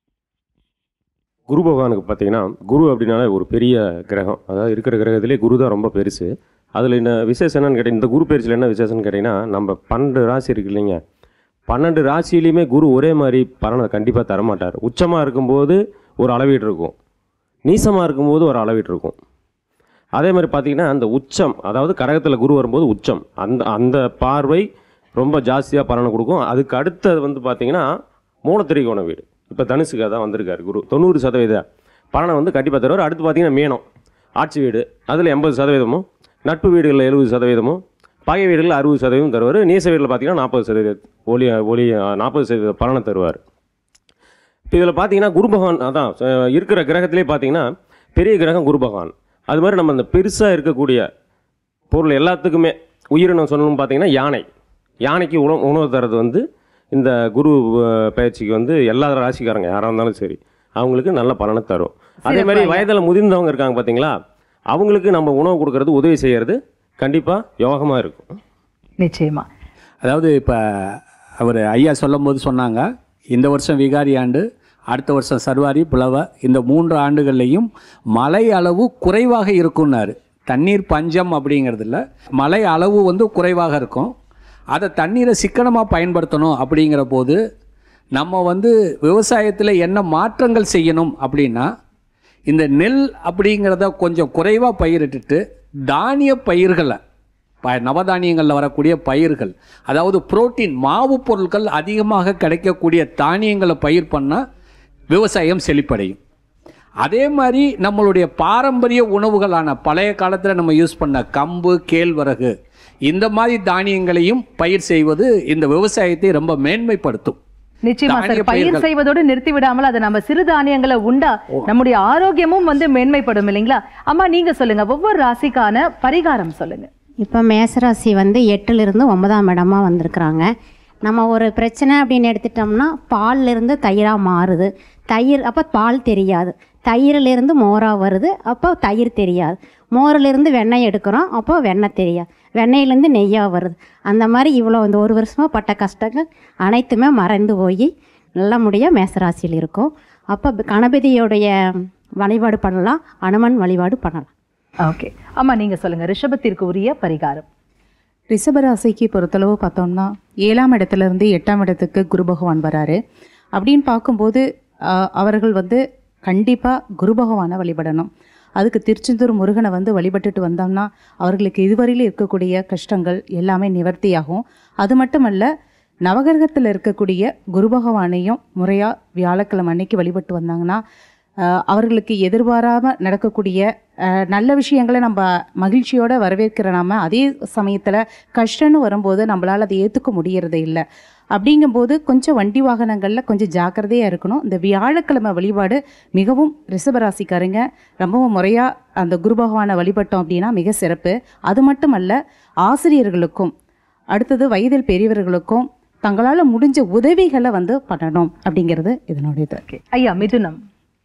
குரு பகவானுக்கு பார்த்தீங்கன்னா குரு அப்படின்னாலே ஒரு பெரிய கிரகம் அதாவது இருக்கிற கிரகத்திலே குரு தான் ரொம்ப பெருசு அதில் என்ன விசேஷம் என்னன்னு கேட்டீங்க இந்த குரு பயிற்சியில் என்ன விசேஷம்னு கேட்டிங்கன்னா நம்ம பன்னெண்டு ராசி இருக்கு இல்லைங்க பன்னெண்டு ராசியிலையுமே குரு ஒரே மாதிரி பலனை கண்டிப்பாக தரமாட்டார் உச்சமாக இருக்கும்போது ஒரு அளவீடு இருக்கும் நீசமாக இருக்கும்போது ஒரு அளவீடு இருக்கும் அதே மாதிரி பார்த்தீங்கன்னா அந்த உச்சம் அதாவது கரகத்தில் குரு வரும்போது உச்சம் அந்த அந்த பார்வை ரொம்ப ஜாஸ்தியாக பலனை கொடுக்கும் அதுக்கு அடுத்தது வந்து பார்த்தீங்கன்னா மூலத்திரிகோண வீடு இப்போ தனுசுக்கு தான் வந்திருக்காரு குரு தொண்ணூறு சதவீத பலனை வந்து கண்டிப்பாக தருவார் அடுத்து பார்த்தீங்கன்னா மீனம் ஆட்சி வீடு அதில் எண்பது சதவீதமும் நட்பு வீடுகளில் எழுபது சதவீதமும் பகை வீடுகளில் அறுபது சதவீதம் தருவார் நீச வீட்டில் பார்த்தீங்கன்னா நாற்பது சதவீத ஒளி ஒளி நாற்பது சதவீத பலனை தருவார் இப்போ இதில் பார்த்தீங்கன்னா குரு பகவான் அதான் அஹ், இருக்கிற கிரகத்திலே பார்த்தீங்கன்னா பெரிய கிரகம் குரு பகவான் அது மாதிரி நம்ம அந்த பெருசாக இருக்கக்கூடிய பொருள் எல்லாத்துக்குமே உயிரினம் சொல்லணும்னு பார்த்தீங்கன்னா யானை யானைக்கு உணவு உணவு தரது வந்து இந்த குரு அஹ், பயிற்சிக்கு வந்து எல்லா ராசிக்காரங்க யாராக இருந்தாலும் சரி அவங்களுக்கு நல்ல பலனை தரும் அதே மாதிரி சிறப்பு ஐயா. வயதில் முதிர்ந்தவங்க இருக்காங்க பார்த்தீங்களா அவங்களுக்கு நம்ம உணவு கொடுக்கறது உதவி செய்கிறது கண்டிப்பாக யோகமாக இருக்கும் நிச்சயமா அதாவது இப்போ அவர் ஐயா சொல்லும் போது சொன்னாங்க இந்த வருஷம் விகாரி ஆண்டு அடுத்த வருஷம் சர்வாரி புலவ இந்த மூன்று ஆண்டுகள்லையும் மழை அளவு குறைவாக இருக்கும்னாரு தண்ணீர் பஞ்சம் அப்படிங்கிறதுல மழை அளவு வந்து குறைவாக இருக்கும் அதை தண்ணீரை சிக்கனமாக பயன்படுத்தணும் அப்படிங்கிற போது நம்ம வந்து விவசாயத்தில் என்ன மாற்றங்கள் செய்யணும் அப்படின்னா இந்த நெல் அப்படிங்கிறத கொஞ்சம் குறைவாக பயிரிட்டுட்டு தானிய பயிர்களை ப நவதானியங்களில் வரக்கூடிய பயிர்கள் அதாவது புரோட்டீன் மாவு பொருட்கள் அதிகமாக கிடைக்கக்கூடிய தானியங்களை பயிர் பண்ணால் விவசாயம் செழிப்படையும் அதே மாதிரி நம்மளுடைய பாரம்பரிய உணவுகளான பழைய காலத்தில் நம்ம யூஸ் பண்ண கம்பு கேழ்வரகு இந்த மாதிரி தானியங்களையும் பயிர் செய்வது இந்த விவசாயத்தை ரொம்ப மேன்மைப்படுத்தும் நிச்சயமா தானிய சார் பயிர் பயிர்கள். செய்வதோடு நிறுத்தி விடாமல் அதை நம்ம சிறுதானியங்களை உண்டா நம்முடைய ஆரோக்கியமும் வந்து மேன்மைப்படும் இல்லைங்களா அம்மா நீங்க சொல்லுங்க ஒவ்வொரு ராசிக்கான பரிகாரம் சொல்லுங்க இப்போ மேசராசி வந்து எட்டுலேருந்து ஒன்பதாம் இடமா வந்திருக்கிறாங்க நம்ம ஒரு பிரச்சனை அப்படின்னு எடுத்துட்டோம்னா பால்லேருந்து தயிராக மாறுது தயிர் அப்போ பால் தெரியாது தயிரிலிருந்து மோராக வருது அப்போ தயிர் தெரியாது மோரிலிருந்து வெண்ணெய் எடுக்கிறோம் அப்போ வெண்ணெய் தெரியாது வெண்ணெயிலேருந்து நெய்யாக வருது அந்த மாதிரி இவ்வளோ இந்த ஒரு வருஷமாக பட்ட கஷ்டங்கள் அனைத்துமே மறைந்து போய் நல்லபடியாக மேசராசியில் இருக்கும் அப்போ கணபதியோடைய வழிபாடு பண்ணலாம் அனுமன் வழிபாடு பண்ணலாம் ஓகே அம்மா நீங்க சொல்லுங்க ரிஷபத்திற்கு உரிய பரிகாரம் ரிஷபராசிக்கு பொறுத்தளவு பார்த்தோம்னா ஏழாம் இடத்துல இருந்து எட்டாம் இடத்துக்கு குரு பகவான் வராரு அப்படின்னு பார்க்கும்போது ஆஹ், அவர்கள் வந்து கண்டிப்பாக குரு பகவானை வழிபடணும் அதுக்கு திருச்செந்தூர் முருகனை வந்து வழிபட்டுட்டு வந்தோம்னா அவர்களுக்கு இதுவரையிலும் இருக்கக்கூடிய கஷ்டங்கள் எல்லாமே நிவர்த்தியாகும் அது மட்டுமல்ல நவகிரகத்தில் இருக்கக்கூடிய குரு பகவானையும் முறையாக வியாழக்கிழமை அன்னைக்கு வழிபட்டு வந்தாங்கன்னா ஆஹ், அவர்களுக்கு எதிர்பாராமல் நடக்கக்கூடிய ஆஹ், நல்ல விஷயங்களை நம்ம மகிழ்ச்சியோட வரவேற்கிற நாம அதே சமயத்தில் கஷ்டம்னு வரும்போது நம்மளால் அதை ஏற்றுக்க முடியறது இல்லை அப்படிங்கும்போது கொஞ்சம் வண்டி வாகனங்களில் கொஞ்சம் ஜாக்கிரதையாக இருக்கணும் இந்த வியாழக்கிழமை வழிபாடு மிகவும் ரிஷபராசிக்காரங்க ரொம்பவும் முறையாக அந்த குரு பகவானை வழிபட்டோம் அப்படின்னா மிக சிறப்பு அது மட்டுமல்ல ஆசிரியர்களுக்கும் அடுத்தது வயதில் பெரியவர்களுக்கும் தங்களால் முடிஞ்ச உதவிகளை வந்து பண்ணணும் அப்படிங்கிறது இதனுடைய இது ஐயா மிதுனம்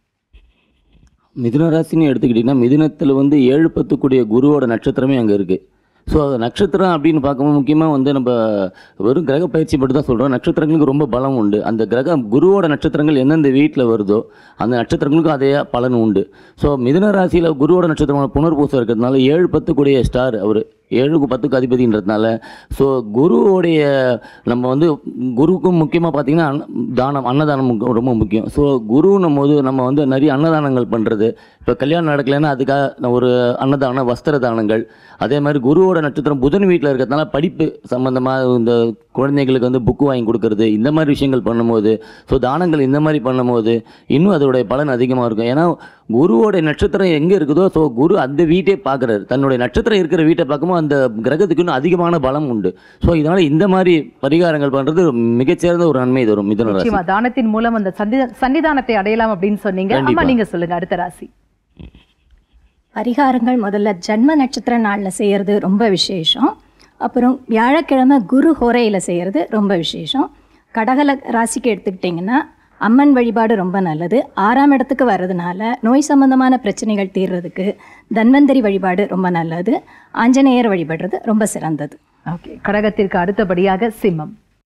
மிதுன ராசின்னு எடுத்துக்கிட்டிங்கன்னா மிதுனத்தில் வந்து ஏழு பத்துக்குடிய குருவோட நட்சத்திரமே அங்கே இருக்குது ஸோ அது நட்சத்திரம் அப்படின்னு பார்க்கும்போது முக்கியமாக வந்து நம்ம வெறும் கிரக பயிற்சி மட்டும் தான் சொல்கிறோம் நட்சத்திரங்களுக்கு ரொம்ப பலம் உண்டு அந்த கிரக குருவோட நட்சத்திரங்கள் எந்தெந்த வீட்டில் வருதோ அந்த நட்சத்திரங்களுக்கும் அதே பலன் உண்டு ஸோ மிதுன ராசியில் குருவோட நட்சத்திரம் புனர்பூசம் இருக்கிறதுனால ஏழு பத்துக்குடைய ஸ்டார் அவர் ஏழுக்கு பத்துக்கு அதிபதின்றதுனால ஸோ குருவோடைய நம்ம வந்து குருவுக்கும் முக்கியமாக பார்த்தீங்கன்னா அன்ன- தானம் அன்னதானம் முக்க- ரொம்ப முக்கியம் ஸோ குருன்னும் போது நம்ம வந்து நிறைய அன்னதானங்கள் பண்ணுறது இப்போ கல்யாணம் நடக்கலைன்னா அதுக்காக ஒரு அன்னதானம் வஸ்திர தானங்கள் அதே மாதிரி குருவோட நட்சத்திரம் புதன் வீட்டில் இருக்கிறதுனால படிப்பு சம்மந்தமாக இந்த குழந்தைங்களுக்கு வந்து புக்கு வாங்கி கொடுக்கறது இந்த மாதிரி விஷயங்கள் பண்ணும்போது ஸோ தானங்கள் இந்த மாதிரி பண்ணும்போது இன்னும் அதோடைய பலன் அதிகமாக இருக்கும் ஏன்னா குருவோட நட்சத்திரம் எங்கே இருக்குதோ ஸோ குரு அந்த வீட்டே பார்க்குறாரு தன்னுடைய நட்சத்திரம் இருக்கிற வீட்டை பார்க்கும்போது அந்த கிரகத்துக்கு இன்னும் அதிகமான பலம் உண்டு ஸோ இதனால் இந்த மாதிரி பரிகாரங்கள் பண்ணுறது மிகச்சிறந்த ஒரு நன்மை தரும் மிதுன ராசி நிச்சயமா தானத்தின் மூலம் அந்த சந்தி- சன்னிதானத்தை அடையலாம் அப்படின்னு சொன்னீங்க அம்மா கண்டிப்பா. நீங்க சொல்லுங்க அடுத்த ராசி பரிகாரங்கள் முதல்ல ஜன்ம நட்சத்திர நாளில் செய்கிறது ரொம்ப விசேஷம் அப்புறம் வியாழக்கிழமை குரு ஹோரையில் செய்கிறது ரொம்ப விசேஷம் கடகல ராசிக்கு எடுத்துக்கிட்டிங்கன்னா அம்மன் வழிபாடு ரொம்ப நல்லது ஆறாம் இடத்துக்கு வர்றதுனால நோய் சம்பந்தமான பிரச்சனைகள் தீர்றதுக்கு தன்வந்தரி வழிபாடு ரொம்ப நல்லது ஆஞ்சநேயர் வழிபடுறது ரொம்ப சிறந்தது ஓகே கடகத்திற்கு அடுத்தபடியாக சிம்மம்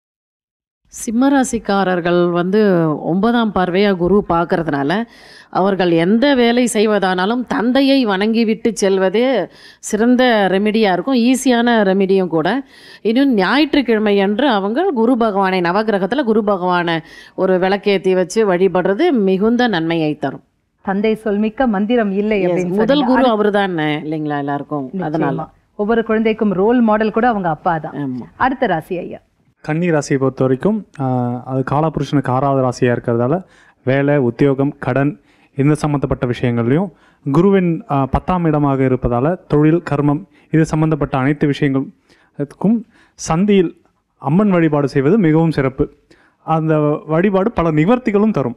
சிம்மராசிக்காரர்கள் வந்து ஒன்பதாம் பார்வையாக குரு பார்க்கறதுனால அவர்கள் எந்த வேலை செய்வதானாலும் தந்தையை வணங்கி விட்டு செல்வதே சிறந்த ரெமிடியாக இருக்கும் ஈஸியான ரெமிடியும் கூட இன்னும் ஞாயிற்றுக்கிழமை அன்று அவங்க குரு பகவானை நவகிரகத்தில் குரு பகவானை ஒரு விளக்கேற்றி வச்சு வழிபடுறது மிகுந்த நன்மையை தரும் தந்தை சொல்மிக்க மந்திரம் இல்லை Yes, அப்படின்னு முதல் சொன்னீங்க. குரு அடுத்த- அவர் தான் இல்லைங்களா எல்லாருக்கும் அதனால நிச்சயமா. ஒவ்வொரு குழந்தைக்கும் ரோல் மாடல் கூட அவங்க அப்பா தான் அடுத்த ராசி ஐயா கன்னி ராசியை பொறுத்த வரைக்கும் ஆஹ், அது காலபுருஷனுக்கு ஆறாவது ராசியாக இருக்கிறதால வேலை உத்தியோகம் கடன் இந்த சம்மந்தப்பட்ட விஷயங்கள்லையும் குருவின் ஆஹ், பத்தாம் இடமாக இருப்பதால் தொழில் கர்மம் இது சம்மந்தப்பட்ட அனைத்து விஷயங்களுக்கும் சந்தியில் அம்மன் வழிபாடு செய்வது மிகவும் சிறப்பு அந்த வழிபாடு பல நிவர்த்திகளும் தரும்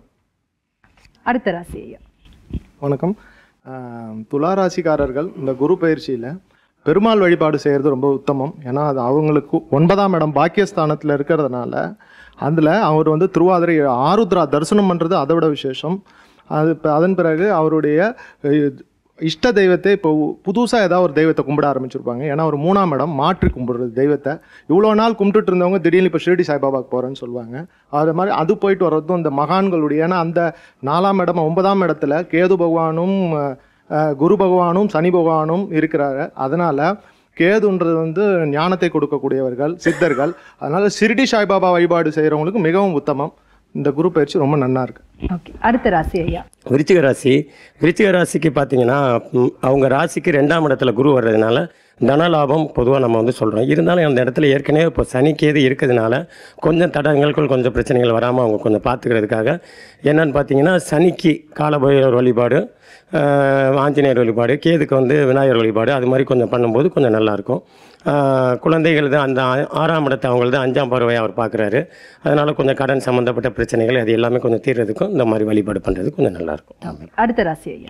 அடுத்த ராசி ஐயா வணக்கம் ஆஹ் துலா ராசிக்காரர்கள் இந்த குரு பயிற்சியில் பெருமாள் வழிபாடு செய்கிறது ரொம்ப உத்தமம் ஏன்னா அது அவங்களுக்கு ஒன்பதாம் இடம் பாக்கியஸ்தானத்தில் இருக்கிறதுனால அதில் அவர் வந்து திருவாதிரை ஆருத்ரா தரிசனம் பண்ணுறது அதை விட விசேஷம் அது இப்போ அதன் பிறகு அவருடைய அஹ், இஷ்ட தெய்வத்தை இப்போ புதுசாக ஏதாவது ஒரு தெய்வத்தை கும்பிட ஆரம்பிச்சிருப்பாங்க ஏன்னா ஒரு மூணாம் இடம் மாற்றி கும்பிடுறது தெய்வத்தை இவ்வளோ நாள் கும்பிட்டுட்டு இருந்தவங்க திடீர்னு இப்போ ஷிரடி சாய்பாபாக்கு போகிறேன்னு சொல்லுவாங்க அது மாதிரி அது போயிட்டு வர்றதும் இந்த மகான்களுடைய ஏன்னா அந்த நாலாம் இடம் ஒன்பதாம் இடத்துல கேது பகவானும் அஹ், அஹ், குரு பகவானும் சனி பகவானும் இருக்கிறாரு அதனால் கேதுன்றது வந்து ஞானத்தை கொடுக்கக்கூடியவர்கள் சித்தர்கள் அதனால் ஷிரடி சாய்பாபா வழிபாடு செய்கிறவங்களுக்கு மிகவும் உத்தமம் இந்த குரு பயிற்சி ரொம்ப நன்னா இருக்கு ஓகே அடுத்த ராசி ஐயா விருச்சிக ராசி விருச்சிக ராசிக்கு பார்த்தீங்கன்னா ம், அவங்க ராசிக்கு ரெண்டாம் இடத்துல குரு வர்றதுனால தனலாபம் பொதுவாக நம்ம வந்து சொல்கிறோம் இருந்தாலும் அந்த இடத்துல ஏற்கனவே இப்போ சனிக்கேது இருக்கிறதுனால கொஞ்சம் தடங்களுக்குள் கொஞ்சம் பிரச்சனைகள் வராமல் அவங்க கொஞ்சம் பார்த்துக்கிறதுக்காக என்னன்னு பார்த்தீங்கன்னா சனிக்கு காலபைரவர் வழிபாடு ஆஹ், ஆஞ்சநேயர் வழிபாடு கேதுக்கு வந்து விநாயகர் வழிபாடு அது மாதிரி கொஞ்சம் பண்ணும்போது கொஞ்சம் நல்லாயிருக்கும் குழந்தைகள் தான் அந்த ஆ- ஆறாம் இடத்தை அவங்களது அஞ்சாம் பருவையை அவர் பார்க்குறாரு அதனால் கொஞ்சம் கடன் சம்மந்தப்பட்ட பிரச்சனைகள் அது எல்லாமே கொஞ்சம் தீர்றதுக்கும் இந்த மாதிரி வழிபாடு பண்ணுறது கொஞ்சம் நல்லாயிருக்கும் அடுத்த ராசி ஐயா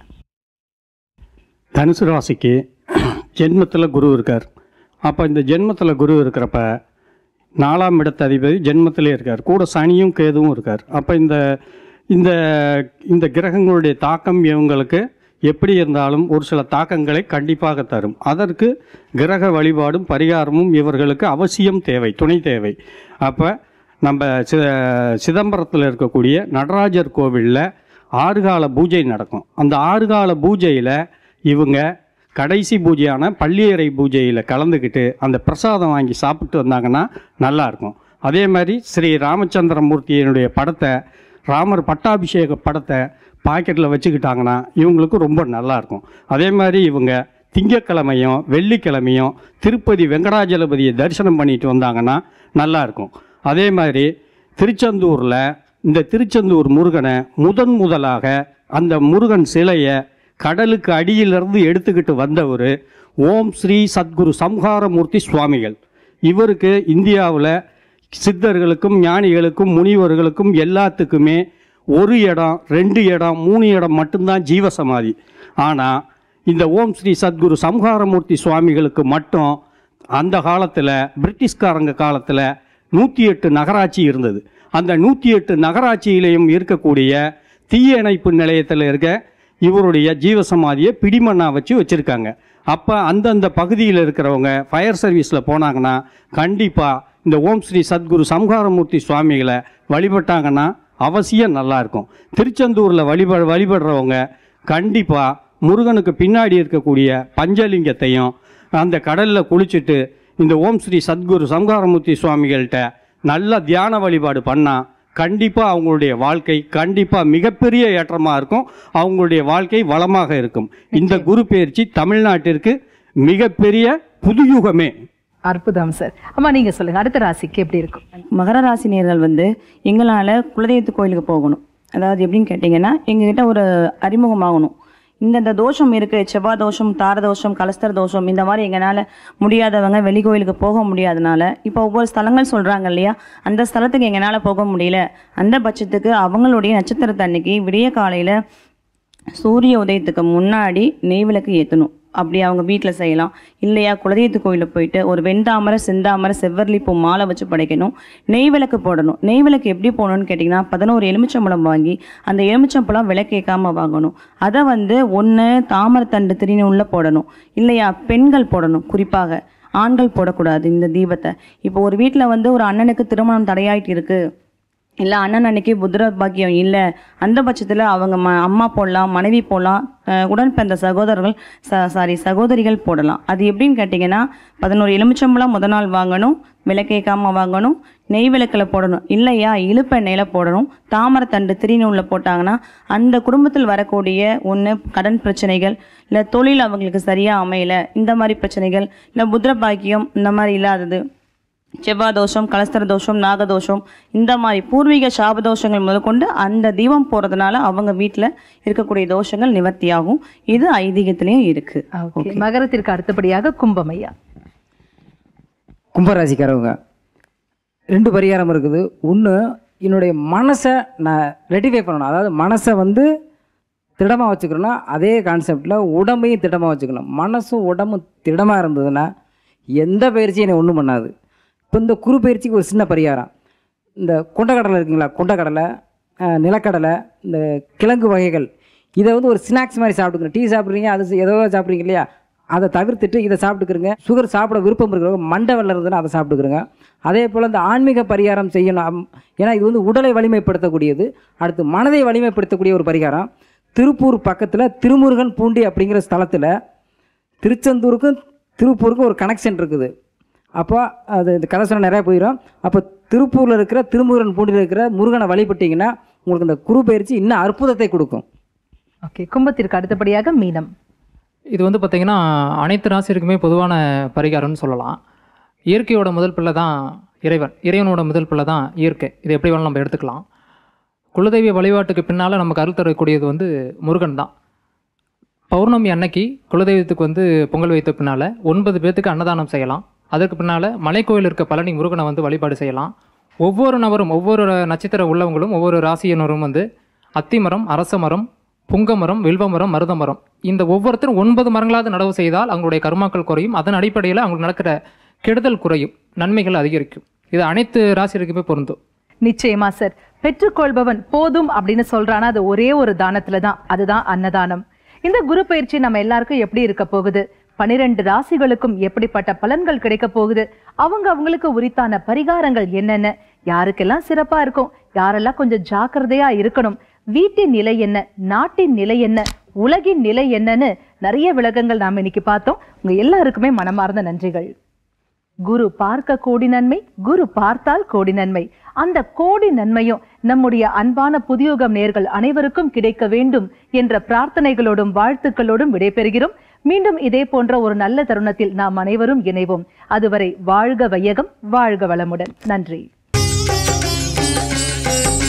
தனுசு ராசிக்கு ஜென்மத்தில் குரு இருக்கார் அப்போ இந்த ஜென்மத்தில் குரு இருக்கிறப்ப நாலாம் இடத்த அதிபதி ஜென்மத்திலே இருக்கார் கூட சனியும் கேதுவும் இருக்கார் அப்போ இந்த இந்த இந்த கிரகங்களுடைய தாக்கம் இவங்களுக்கு எப்படி இருந்தாலும் ஒரு சில தாக்கங்களை கண்டிப்பாக தரும் அதற்கு கிரக வழிபாடும் பரிகாரமும் இவர்களுக்கு அவசியம் தேவை துணை தேவை அப்போ நம்ம சி சிதம்பரத்தில் இருக்கக்கூடிய நடராஜர் கோவிலில் ஆறுகால பூஜை நடக்கும் அந்த ஆறுகால பூஜையில் இவங்க கடைசி பூஜையான பள்ளியறை பூஜையில் கலந்துக்கிட்டு அந்த பிரசாதம் வாங்கி சாப்பிட்டு வந்தாங்கன்னா நல்லாயிருக்கும் அதே மாதிரி ஸ்ரீ ராமச்சந்திரமூர்த்தியினுடைய படத்தை ராமர் பட்டாபிஷேக படத்தை பாக்கெட்டில் வச்சுக்கிட்டாங்கன்னா இவங்களுக்கு ரொம்ப நல்லாயிருக்கும் அதே மாதிரி இவங்க திங்கக்கிழமையும் வெள்ளிக்கிழமையும் திருப்பதி வெங்கடாஜலபதியை தரிசனம் பண்ணிட்டு வந்தாங்கன்னா நல்லாயிருக்கும் அதே மாதிரி திருச்செந்தூரில் இந்த திருச்செந்தூர் முருகனை முதன் முதலாக அந்த முருகன் சிலையை கடலுக்கு அடியிலிருந்து எடுத்துக்கிட்டு வந்தவர் ஓம் ஸ்ரீ சத்குரு சம்ஹாரமூர்த்தி சுவாமிகள் இவருக்கு இந்தியாவில் சித்தர்களுக்கும் ஞானிகளுக்கும் முனிவர்களுக்கும் எல்லாத்துக்குமே ஒரு இடம் ரெண்டு இடம் மூணு இடம் மட்டும்தான் ஜீவசமாதி ஆனால் இந்த ஓம் ஸ்ரீ சத்குரு சம்ஹாரமூர்த்தி சுவாமிகளுக்கு மட்டும் அந்த காலத்தில் பிரிட்டிஷ்காரங்க காலத்தில் நூற்றி எட்டு நகராட்சி இருந்தது அந்த நூற்றி எட்டு நகராட்சியிலையும் இருக்கக்கூடிய தீய இணைப்பு நிலையத்தில் இருக்க இவருடைய ஜீவசமாதியை பிடிமண்ணா வச்சு வச்சுருக்காங்க அப்போ அந்தந்த பகுதியில் இருக்கிறவங்க ஃபயர் சர்வீஸில் போனாங்கன்னா கண்டிப்பாக இந்த ஓம் ஸ்ரீ சத்குரு சம்ஹாரமூர்த்தி சுவாமிகளை வழிபட்டாங்கன்னா அவசியம் நல்லா இருக்கும் திருச்செந்தூரில் வழிப வழிபடுறவங்க கண்டிப்பாக முருகனுக்கு பின்னாடி இருக்கக்கூடிய பஞ்சலிங்கத்தையும் அந்த கடலில் குளிச்சுட்டு இந்த ஓம் ஸ்ரீ சத்குரு சம்ஹாரமூர்த்தி சுவாமிகள்கிட்ட நல்ல தியான வழிபாடு பண்ணால் கண்டிப்பாக அவங்களுடைய வாழ்க்கை கண்டிப்பாக மிகப்பெரிய ஏற்றமாக இருக்கும் அவங்களுடைய வாழ்க்கை வளமாக இருக்கும் இந்த குரு பயிற்சி தமிழ்நாட்டிற்கு மிகப்பெரிய புதுயுகமே அற்புதம் சார் அம்மா நீங்க சொல்லுங்க அடுத்த ராசிக்கு எப்படி இருக்கும் மகர ராசி நேர்கள் வந்து எங்களால் குலதெய்வத்து கோயிலுக்கு போகணும் அதாவது எப்படின்னு கேட்டிங்கன்னா எங்ககிட்ட ஒரு அறிமுகமாகணும் இந்தந்த தோஷம் இருக்குது செவ்வாய் தோஷம் தார தோஷம் கலஸ்தர தோஷம் இந்த மாதிரி எங்களால் முடியாதவங்க வெளி கோயிலுக்கு போக முடியாதனால இப்போ ஒவ்வொரு ஸ்தலங்கள் சொல்கிறாங்க இல்லையா அந்த ஸ்தலத்துக்கு எங்களால் போக முடியல அந்த பட்சத்துக்கு அவங்களுடைய நட்சத்திரத்தை அன்னைக்கு விடிய காலையில் சூரிய உதயத்துக்கு முன்னாடி நெய்விளக்கு ஏற்றணும் அப்படி அவங்க வீட்டில் செய்யலாம் இல்லையா குலதெய்வத்து கோயிலில் போயிட்டு ஒரு வெண்தாமரை செந்தாமரை செவ்வரளி பூ மாலை வச்சு படைக்கணும் நெய் விளக்கு போடணும் நெய் விளக்கு எப்படி போடணும்னு கேட்டிங்கன்னா பதினோரு எலுமிச்சம்பழம் வாங்கி அந்த எலுமிச்சம்பழம் விளக்கேக்காம வாங்கணும் அதை வந்து ஒன்று தாமரைத்தண்டு திரினு உள்ள போடணும் இல்லையா பெண்கள் போடணும் குறிப்பாக ஆண்கள் போடக்கூடாது இந்த தீபத்தை இப்போ ஒரு வீட்டில் வந்து ஒரு அண்ணனுக்கு திருமணம் தடையாயிட்டு இருக்குது இல்லை அண்ணன் அன்னைக்கு புத்திர பாக்கியம் இல்லை அந்த பட்சத்தில் அவங்க ம அம்மா போடலாம் மனைவி போடலாம் அஹ் உடன் பிறந்த சகோதரர்கள் ச சாரி சகோதரிகள் போடலாம் அது எப்படின்னு கேட்டிங்கன்னா பதினோரு எலுமிச்சம்பழம் முத நாள் வாங்கணும் விளக்கேக்காமல் வாங்கணும் நெய் விளக்கில் போடணும் இல்லையா இழுப்பெண்ணெயில் போடணும் தாமரைத்தண்டு திரிநூலில் போட்டாங்கன்னா அந்த குடும்பத்தில் வரக்கூடிய ஒன்று கடன் பிரச்சனைகள் இல்லை தொழில் அவங்களுக்கு சரியாக அமையல இந்த மாதிரி பிரச்சனைகள் இல்லை புத்திர பாக்கியம் இந்த மாதிரி இல்லாதது செவ்வாய் தோஷம் கலஸ்தர தோஷம் நாகதோஷம் இந்த மாதிரி பூர்வீக சாப தோஷங்கள் முதற்கொண்டு அந்த தீபம் போகிறதுனால அவங்க வீட்டில் இருக்கக்கூடிய தோஷங்கள் நிவர்த்தியாகும் இது ஐதீகத்திலையும் இருக்கு ஓகே மகரத்திற்கு அடுத்தபடியாக கும்பம் ஐயா கும்பராசிக்காரவங்க ரெண்டு பரிகாரம் இருக்குது ஒன்று என்னுடைய மனசை நான் ரெட்டிஃபை பண்ணணும் அதாவது மனசை வந்து திடமாக வச்சுக்கணும்னா அதே கான்செப்டில் உடம்பையும் திடமாக வச்சுக்கணும் மனசும் உடம்பும் திடமாக இருந்ததுன்னா எந்த பயிற்சியும் என்னை ஒன்றும் பண்ணாது இப்போ இந்த குரு பயிற்சிக்கு ஒரு சின்ன பரிகாரம் இந்த கொண்டக்கடலை இருக்குங்களா கொண்டக்கடலை அஹ், நிலக்கடலை இந்த கிழங்கு வகைகள் இதை வந்து ஒரு ஸ்நாக்ஸ் மாதிரி சாப்பிட்டுக்கணும் டீ சாப்பிட்றீங்க அது ஏதோ சாப்பிட்றீங்க இல்லையா அதை தவிர்த்துட்டு இதை சாப்பிட்டுக்கிறங்க சுகர் சாப்பிட விருப்பம் இருக்கிறவங்க மண்டை வெள்ளம் இருந்ததுன்னா அதை சாப்பிட்டுக்கிறங்க அதே போல் இந்த ஆன்மீக பரிகாரம் செய்யணும் அம், ஏன்னா இது வந்து உடலை வலிமைப்படுத்தக்கூடியது அடுத்து மனதை வலிமைப்படுத்தக்கூடிய ஒரு பரிகாரம் திருப்பூர் பக்கத்தில் திருமுருகன் பூண்டி அப்படிங்கிற ஸ்தலத்தில் திருச்செந்தூருக்கும் திருப்பூருக்கும் ஒரு கனெக்ஷன் இருக்குது அப்போ அது இந்த கதை சொன்னால் நிறையா போயிடும் அப்போ திருப்பூரில் இருக்கிற திருமுருகன் பூண்டியில் இருக்கிற முருகனை வழிபட்டிங்கன்னா உங்களுக்கு இந்த குரு பயிற்சி இன்னும் அற்புதத்தை கொடுக்கும் ஓகே கும்பத்திற்கு அடுத்தபடியாக மீனம் இது வந்து பார்த்திங்கன்னா அனைத்து ராசியருக்குமே பொதுவான பரிகாரம்னு சொல்லலாம் இயற்கையோட முதல் பிள்ளை தான் இறைவன் இறைவனோட முதல் பிள்ளை தான் இயற்கை இது எப்படி வேணாலும் நம்ம எடுத்துக்கலாம் குலதெய்வ வழிபாட்டுக்கு பின்னால் நமக்கு அருள் தரக்கூடியது வந்து முருகன் தான் பௌர்ணமி அன்னைக்கு குலதெய்வத்துக்கு வந்து பொங்கல் வைத்த பின்னால் ஒன்பது பேர்த்துக்கு அன்னதானம் செய்யலாம் அதற்கு பின்னால் மலைக்கோயில் இருக்க பழனி முருகனை வந்து வழிபாடு செய்யலாம் ஒவ்வொரு நபரும் ஒவ்வொரு நட்சத்திர உள்ளவங்களும் ஒவ்வொரு ராசியினரும் வந்து அத்திமரம் அரச மரம் புங்க மரம் வில்வ மரம் மருத மரம் இந்த ஒவ்வொருத்தரும் ஒன்பது மரங்களாவது நடவு செய்தால் அவங்களுடைய கர்மாக்கள் குறையும் அதன் அடிப்படையில் அவங்களுக்கு நடக்கிற கெடுதல் குறையும் நன்மைகள் அதிகரிக்கும் இது அனைத்து ராசியருக்குமே பொருந்தும் நிச்சயமா சார் பெற்றுக்கொள்பவன் போதும் அப்படின்னு சொல்றானா அது ஒரே ஒரு தானத்துல தான் அதுதான் அன்னதானம் இந்த குரு பயிற்சி நம்ம எல்லாருக்கும் எப்படி இருக்க போகுது பனிரெண்டு ராசிகளுக்கும் எப்படிப்பட்ட பலன்கள் கிடைக்க போகுது அவங்க அவங்களுக்கு உரித்தான பரிகாரங்கள் என்னென்ன யாருக்கெல்லாம் சிறப்பா இருக்கும் யாரெல்லாம் கொஞ்சம் ஜாக்கிரதையா இருக்கணும் வீட்டின் நிலை என்ன நாட்டின் நிலை என்ன உலகின் நிலை என்னன்னு நிறைய விளக்கங்கள் நாம இன்னைக்கு பார்த்தோம் உங்க எல்லாருக்குமே மனமார்ந்த நன்றிகள் குரு பார்க்க கோடி நன்மை குரு பார்த்தால் கோடி நன்மை அந்த கோடி நன்மையும் நம்முடைய அன்பான புதியுகம் நேர்கள் அனைவருக்கும் கிடைக்க வேண்டும் என்ற பிரார்த்தனைகளோடும் வாழ்த்துக்களோடும் விடைபெறுகிறோம் மீண்டும் இதே போன்ற ஒரு நல்ல தருணத்தில் நாம் அனைவரும் இணைவோம் அதுவரை வாழ்க வையகம் வாழ்க வளமுடன் நன்றி